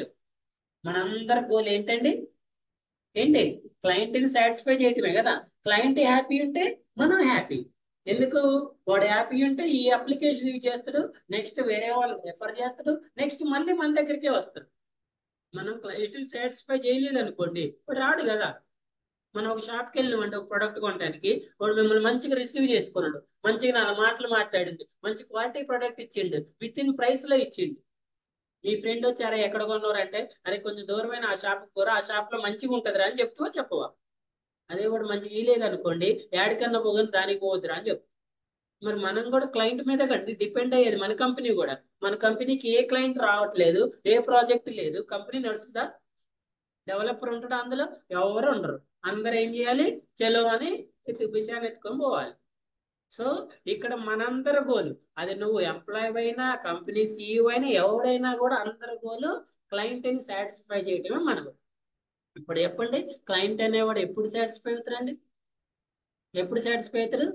మనందరి గోల్ ఏంటండి ఏంటి క్లయింట్ ని సాటిస్ఫై చేయటమే కదా క్లయింట్ హ్యాపీ ఉంటే మనం హ్యాపీ ఎందుకు వాడు హ్యాపీ ఉంటే ఈ అప్లికేషన్ యూజ్ చేస్తాడు నెక్స్ట్ వేరే వాళ్ళు రెఫర్ చేస్తాడు నెక్స్ట్ మళ్ళీ మన దగ్గరికే వస్తాడు మనం క్లయింట్ సాటిస్ఫై చేయలేదు అనుకోండి వాడు రాడు కదా మనం ఒక షాప్కి వెళ్ళినామంటే ఒక ప్రొడక్ట్ కొనడానికి వాడు మిమ్మల్ని మంచిగా రిసీవ్ చేసుకున్నాడు మంచిగా నాలుగు మాటలు మాట్లాడిండు మంచి క్వాలిటీ ప్రొడక్ట్ ఇచ్చిండు విత్ ఇన్ ప్రైస్ లో ఇచ్చిండు మీ ఫ్రెండ్ వచ్చారా ఎక్కడ కొన్నారంటే అరే కొంచెం దూరమైన ఆ షాప్ పోరా ఆ షాప్ లో మంచిగా ఉంటదిరా అని చెప్తావా చెప్పవా అదే కూడా మంచిగా ఇలేదు అనుకోండి యాడికన్నా పోగని దానికి పోవద్దురా అని చెప్తాం మరి మనం కూడా క్లయింట్ మీద డిపెండ్ అయ్యేది మన కంపెనీ కూడా మన కంపెనీకి ఏ క్లయింట్ రావట్లేదు ఏ ప్రాజెక్ట్ లేదు కంపెనీ నడుస్తుందా డెవలపర్ ఉంటాడు అందులో ఎవరు ఉండరు అందరు ఏం చేయాలి చలో అని విషయాన్ని ఎత్తుకొని పోవాలి సో ఇక్కడ మనందరి గోలు అది నువ్వు ఎంప్లాయ్ అయినా కంపెనీ సీఈఓ అయినా ఎవడైనా కూడా అందరి గోలు క్లయింట్ ని సాటిస్ఫై చేయడమే మన goal. ఇప్పుడు చెప్పండి క్లయింట్ అనేవాడు ఎప్పుడు సాటిస్ఫై అవుతారండి ఎప్పుడు సాటిస్ఫై అవుతారు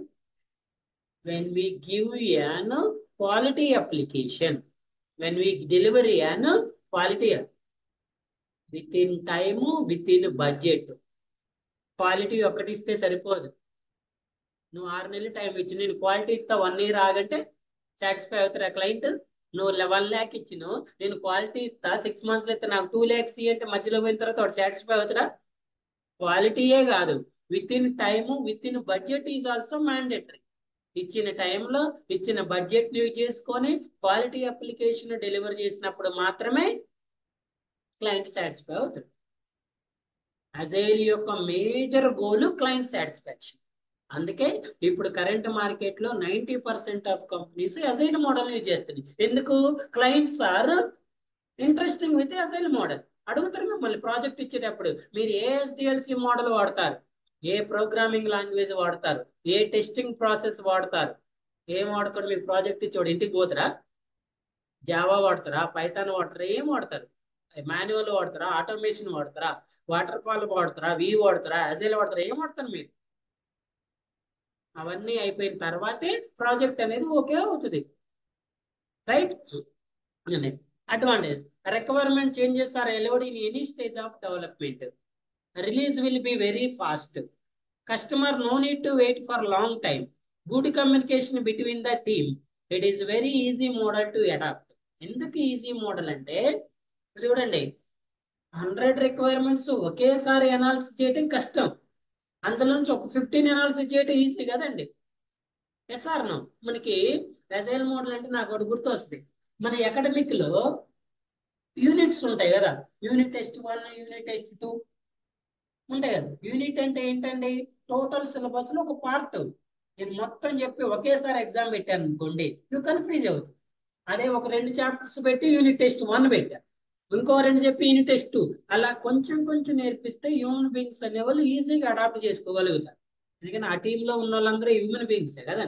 when we give an quality application when we delivery an quality within time within budget quality ఒక్కటి ఇస్తే సరిపోదు నువ్వు ఆరు నెలలు టైం ఇచ్చి నేను క్వాలిటీ ఇస్తా వన్ ఇయర్ ఆగంటే సాటిస్ఫై అవుతారా క్లయింట్ నువ్వు వన్ ల్యాక్ ఇచ్చిను నేను క్వాలిటీ ఇస్తా సిక్స్ మంత్స్ లో ఇస్తా నాకు టూ ల్యాక్స్ అంటే మధ్యలో పోయిన తర్వాత వాడు సాటిస్ఫై అవుతారా క్వాలిటీయే కాదు within time within budget is also mandatory ఇచ్చిన టైంలో ఇచ్చిన బడ్జెట్ యూజ్ చేసుకొని క్వాలిటీ అప్లికేషన్ డెలివర్ చేసినప్పుడు మాత్రమే క్లయింట్ సాటిస్ఫై అవుతాడు అజైల్ యొక్క మేజర్ గోల్ క్లయింట్ సాటిస్ఫాక్షన్ అందుకే ఇప్పుడు కరెంట్ మార్కెట్ లో ninety percent of companies agile model use చేస్తుంది ఎందుకు clients are interesting with agile model అడుగుతారు మిమ్మల్ని ప్రాజెక్ట్ ఇచ్చేటప్పుడు మీరు ఏ ఎస్డిఎల్సి మోడల్ వాడతారు ఏ ప్రోగ్రామింగ్ లాంగ్వేజ్ వాడతారు ఏ టెస్టింగ్ ప్రాసెస్ వాడతారు ఏం వాడతారు మీరు ప్రాజెక్ట్ ఇచ్చేవాడు ఇంటికి పోతారా జావా వాడతారా పైథాన్ వాడతారా ఏం వాడతారు మాన్యువల్ వాడతారా ఆటోమేషన్ వాడతారా వాటర్ ఫాల్ వాడతారా వి వాడతారా అజైల్ వాడతారా ఏం వాడతారు మీరు అవన్నీ అయిపోయిన తర్వాతే ప్రాజెక్ట్ అనేది ఓకే అవుతుంది right advantage requirement changes are allowed in any stage of development release will be very fast customer no need to wait for long time good communication between the team it is very easy model to adapt ఎందుకు easy model అంటే చూడండి hundred requirements ఒకేసారి analysis చేయడం కష్టం అందులోంచి ఒక fifteen analysis చేయడం easy కదండి ఎస్ఆర్ నో మనకి రెజైల్ మోడల్ అంటే నాకు ఒకటి గుర్తు వస్తుంది మన అకాడమిక్ లో యూనిట్స్ ఉంటాయి కదా unit test one unit test two ఉంటాయి కదా యూనిట్ అంటే ఏంటండి టోటల్ సిలబస్ లో ఒక పార్ట్ నేను మొత్తం చెప్పి ఒకేసారి ఎగ్జామ్ పెట్టాను అనుకోండి నువ్వు కన్ఫ్యూజ్ అవుతుంది అదే ఒక రెండు చాప్టర్స్ పెట్టి యూనిట్ టెస్ట్ వన్ పెట్టా ఇంకో రెండు చెప్పి యూనిట్ టెస్ట్ టూ అలా కొంచెం కొంచెం నేర్పిస్తే హ్యూమన్ బీయింగ్స్ అనేవాళ్ళు ఈజీగా అడాప్ట్ చేసుకోగలుగుతారు ఎందుకంటే ఆ టీంలో ఉన్న వాళ్ళందరూ హ్యూమన్ బీయింగ్సే కదా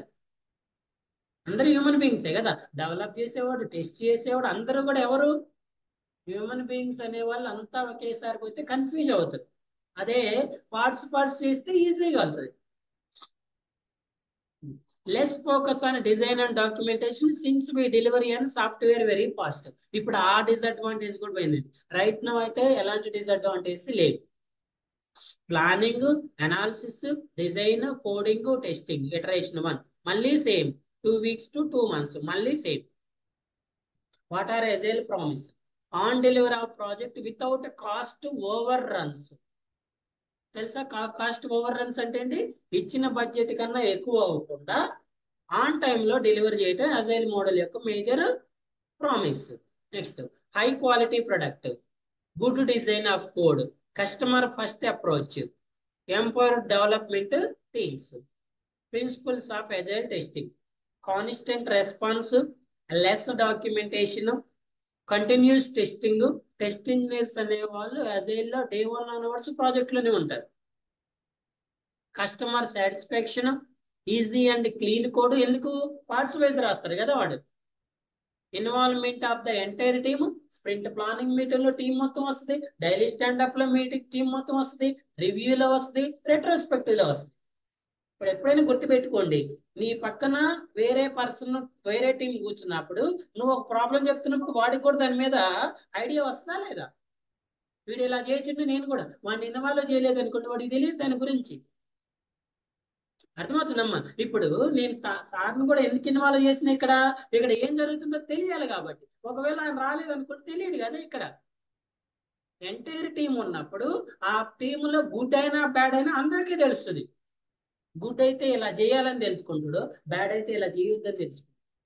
అందరూ హ్యూమన్ బీయింగ్సే కదా డెవలప్ చేసేవాడు టెస్ట్ చేసేవాడు అందరూ కూడా ఎవరు హ్యూమన్ బీయింగ్స్ అనే వాళ్ళు అంతా ఒకేసారి పోతే కన్ఫ్యూజ్ అవుతుంది అదే పార్ట్స్ పార్ట్స్ చేస్తే ఈజీగా అవుతుంది less focus on design and documentation since we delivery and software very fast ఇప్పుడు ఆ డిసడ్వాంటేజ్ కూడా పోయింది రైట్ నో అయితే ఎలాంటి డిసడ్వాంటేజ్ లేదు planning analysis design coding testing iteration one మళ్ళీ same two weeks to two months మళ్ళీ same what are agile promise on delivery of project without cost over runs తెలుసా కాస్ట్ ఓవర్ రన్స్ అంటే ఏంటి ఇచ్చిన budget కన్నా ఎక్కువ అవ్వకుండా ఆన్ టైంలో డెలివరీ చేయటం అజైల్ మోడల్ యొక్క major promise next high quality product good design of code customer first approach empower development teams principles of agile testing constant response less documentation continuous testing test engineers అనే వాళ్ళు అజైల్లో day one onwards project లోనే ఉంటారు customer satisfaction easy and clean code ఎందుకు parts wise రాస్తారు కదా వాడు involvement of the entire team sprint planning meeting లో టీం మొత్తం వస్తుంది డైలీ స్టాండప్ లో మీటింగ్ టీం మొత్తం వస్తుంది రివ్యూలో వస్తుంది రెట్రోస్పెక్టివ్ లో వస్తుంది ఇప్పుడు ఎప్పుడైనా గుర్తుపెట్టుకోండి నీ పక్కన వేరే పర్సన్ వేరే టీం కూర్చున్నప్పుడు నువ్వు ఒక ప్రాబ్లం చెప్తున్నప్పుడు వాడికి కూడా దాని మీద ఐడియా వస్తుందా లేదా వీడు ఇలా చేసిండు నేను కూడా వాడిని ఇన్వాల్వ్ చేయలేదు అనుకోండి వాడికి తెలియదు దాని గురించి అర్థమవుతుందమ్మా ఇప్పుడు నేను సార్ని కూడా ఎందుకు ఇన్వాల్వ్ చేసిన ఇక్కడ ఇక్కడ ఏం జరుగుతుందో తెలియాలి కాబట్టి ఒకవేళ ఆయన రాలేదు అనుకుంటే తెలియదు కదా ఇక్కడ ఎంటైర్ టీం ఉన్నప్పుడు ఆ టీంలో గుడ్ అయినా బ్యాడ్ అయినా అందరికీ తెలుస్తుంది గుడ్ అయితే ఇలా చేయాలని తెలుసుకుంటాడు బ్యాడ్ అయితే ఇలా చేయొద్దని తెలుసుకుంటాడు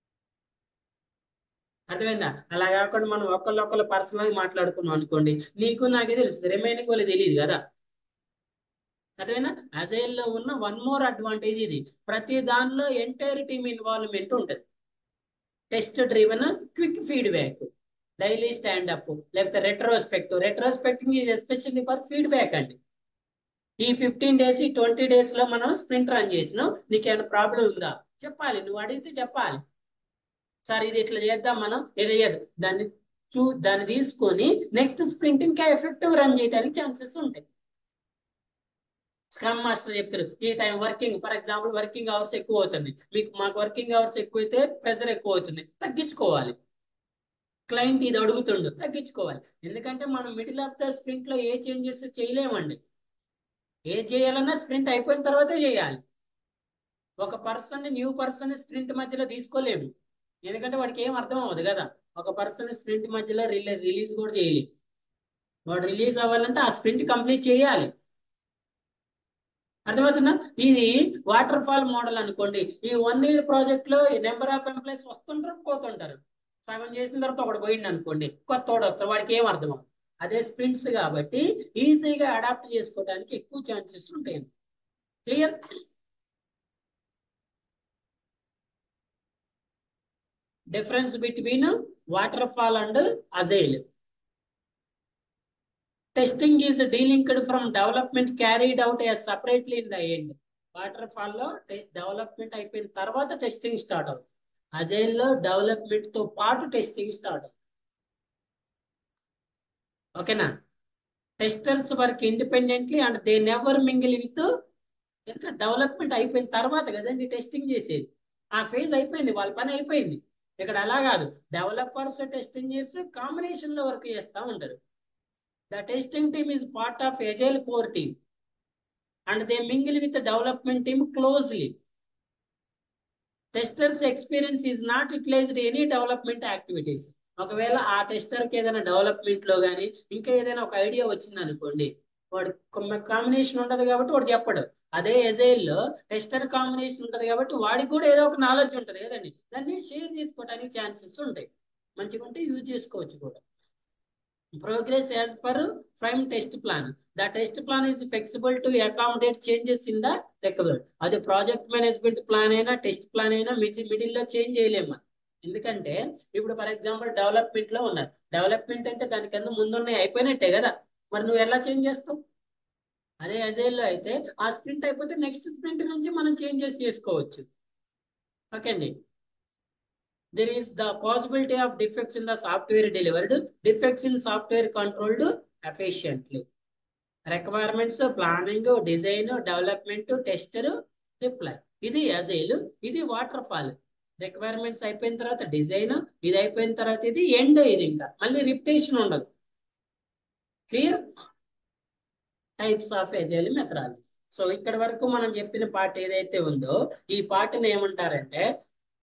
అర్థమైందా అలా కాకుండా మనం ఒకళ్ళొకళ్ళు పర్సనల్ మాట్లాడుకున్నాం అనుకోండి నీకు నాకే తెలుస్తుంది రిమైనింగ్ వాళ్ళు తెలియదు కదా అర్థమైనా అజైల్ లో ఉన్న వన్ మోర్ అడ్వాంటేజ్ ఇది ప్రతి దానిలో ఎంటైర్ టీమ్ ఇన్వాల్వ్మెంట్ ఉంటుంది test driven quick feedback daily standup లేకపోతే retrospective retrospecting is especially for feedback అండి ఈ ఫిఫ్టీన్ డేస్ ఈ ట్వంటీ డేస్ లో మనం స్ప్రింట్ రన్ చేసినాం నీకు ఏమైనా ప్రాబ్లం ఉందా చెప్పాలి నువ్వు అడిగితే చెప్పాలి సార్ ఇది ఇట్లా చేద్దాం మనం ఇది దాన్ని చూ దాన్ని తీసుకొని నెక్స్ట్ స్ప్రింట్ ఇంకా ఎఫెక్టివ్ రన్ చేయడానికి ఛాన్సెస్ ఉంటాయి స్క్రమ్ మాస్టర్ చెప్తారు ఈ time working for example working hours ఎక్కువ అవుతుంది మీకు మాకు వర్కింగ్ అవర్స్ ఎక్కువైతే ప్రెజర్ ఎక్కువ అవుతుంది తగ్గించుకోవాలి క్లయింట్ ఇది అడుగుతుండు తగ్గించుకోవాలి ఎందుకంటే మనం మిడిల్ ఆఫ్ ద స్ప్రింట్ లో ఏ చేంజెస్ చేయలేమండి ఏ చేయాలన్నా స్ప్రింట్ అయిపోయిన తర్వాతే చేయాలి ఒక పర్సన్ న్యూ పర్సన్ స్ప్రింట్ మధ్యలో తీసుకోలేము ఎందుకంటే వాడికి ఏం అర్థం అవ్వదు కదా ఒక పర్సన్ స్ప్రింట్ మధ్యలో రిలీజ్ కూడా చేయలేము వాడు రిలీజ్ అవ్వాలంటే ఆ స్ప్రింట్ కంప్లీట్ చేయాలి అర్థమవుతుందా ఇది వాటర్ ఫాల్ మోడల్ అనుకోండి ఈ వన్ ఇయర్ ప్రాజెక్ట్ లో నెంబర్ ఆఫ్ ఎంప్లాయీస్ వస్తుంటారు పోతుంటారు సగం చేసిన తర్వాత ఒకటి పోయింది అనుకోండి కొత్త వాడు వస్తాడు వాడికి ఏం అర్థం అవ్వదు అదే స్ప్రింట్స్ కాబట్టి ఈజీగా అడాప్ట్ చేసుకోవడానికి ఎక్కువ ఛాన్సెస్ ఉంటాయి clear difference between waterfall and agile testing is delinked from development carried out as separately in the end waterfall లో డెవలప్మెంట్ అయిపోయిన తర్వాత టెస్టింగ్ స్టార్ట్ అవుతుంది అజైల్ లో డెవలప్మెంట్ తో పాటు టెస్టింగ్ స్టార్ట్ అవుతుంది ఓకేనా testers work independently and they never mingle with ఎందుకంటే డెవలప్మెంట్ అయిపోయిన తర్వాత కదండి టెస్టింగ్ చేసేది ఆ ఫేజ్ అయిపోయింది వాళ్ళ పని అయిపోయింది ఇక్కడ అలా కాదు డెవలపర్స్ టెస్టింగ్ చేసి కాంబినేషన్ లో వర్క్ చేస్తూ ఉంటారు The testing team is part of Agile core team and they mingle with the development team closely. Testers experience is not utilized any development activities. ఒకవేళ ఆ టెస్టర్కి ఏదైనా డెవలప్మెంట్ లో కానీ ఇంకా ఏదైనా ఒక ఐడియా వచ్చింది అనుకోండి వాడు కాంబినేషన్ ఉంటది కాబట్టి వాడు చెప్పడు అదే ఎజైల్ లో టెస్టర్ కాంబినేషన్ ఉంటది కాబట్టి వాడికి కూడా ఏదో ఒక నాలెడ్జ్ ఉంటది కదండి దాన్ని షేర్ చేసుకోవడానికి ఛాన్సెస్ ఉంటాయి మంచిగా ఉంటే యూజ్ చేసుకోవచ్చు కూడా progress as per frame test plan. The test plan is flexible to accommodate changes in the requirement. అది ప్రాజెక్ట్ మేనేజ్మెంట్ ప్లాన్ అయినా టెస్ట్ ప్లాన్ అయినా మిడిల్ లో చేంజ్ చేయలేము ఎందుకంటే ఇప్పుడు ఫర్ ఎగ్జాంపుల్ డెవలప్మెంట్ లో ఉన్నారు డెవలప్మెంట్ అంటే దానికన్నా ముందున్నాయి అయిపోయినట్టే కదా మరి నువ్వు ఎలా చేంజ్ చేస్తావు అదే అజైల్ లో అయితే ఆ స్ప్రింట్ అయిపోతే నెక్స్ట్ స్ప్రింట్ నుంచి మనం చేంజెస్ చేసుకోవచ్చు ఓకే అండి there is the possibility of defects in the software delivered, defects in software controlled efficiently. Requirements, planning, design, development, tester, deploy. ఇది అజైల్ ఇది వాటర్ ఫాల్ రిక్వైర్మెంట్స్ అయిపోయిన తర్వాత డిజైన్ ఇది అయిపోయిన తర్వాత ఇది ఎండ్ ఇది ఇంకా మళ్ళీ రిపిటేషన్ ఉండదు clear types of agile methodologies so ఇక్కడ వరకు మనం చెప్పిన పార్ట్ ఏదైతే ఉందో ఈ పార్ట్ని ఏమంటారంటే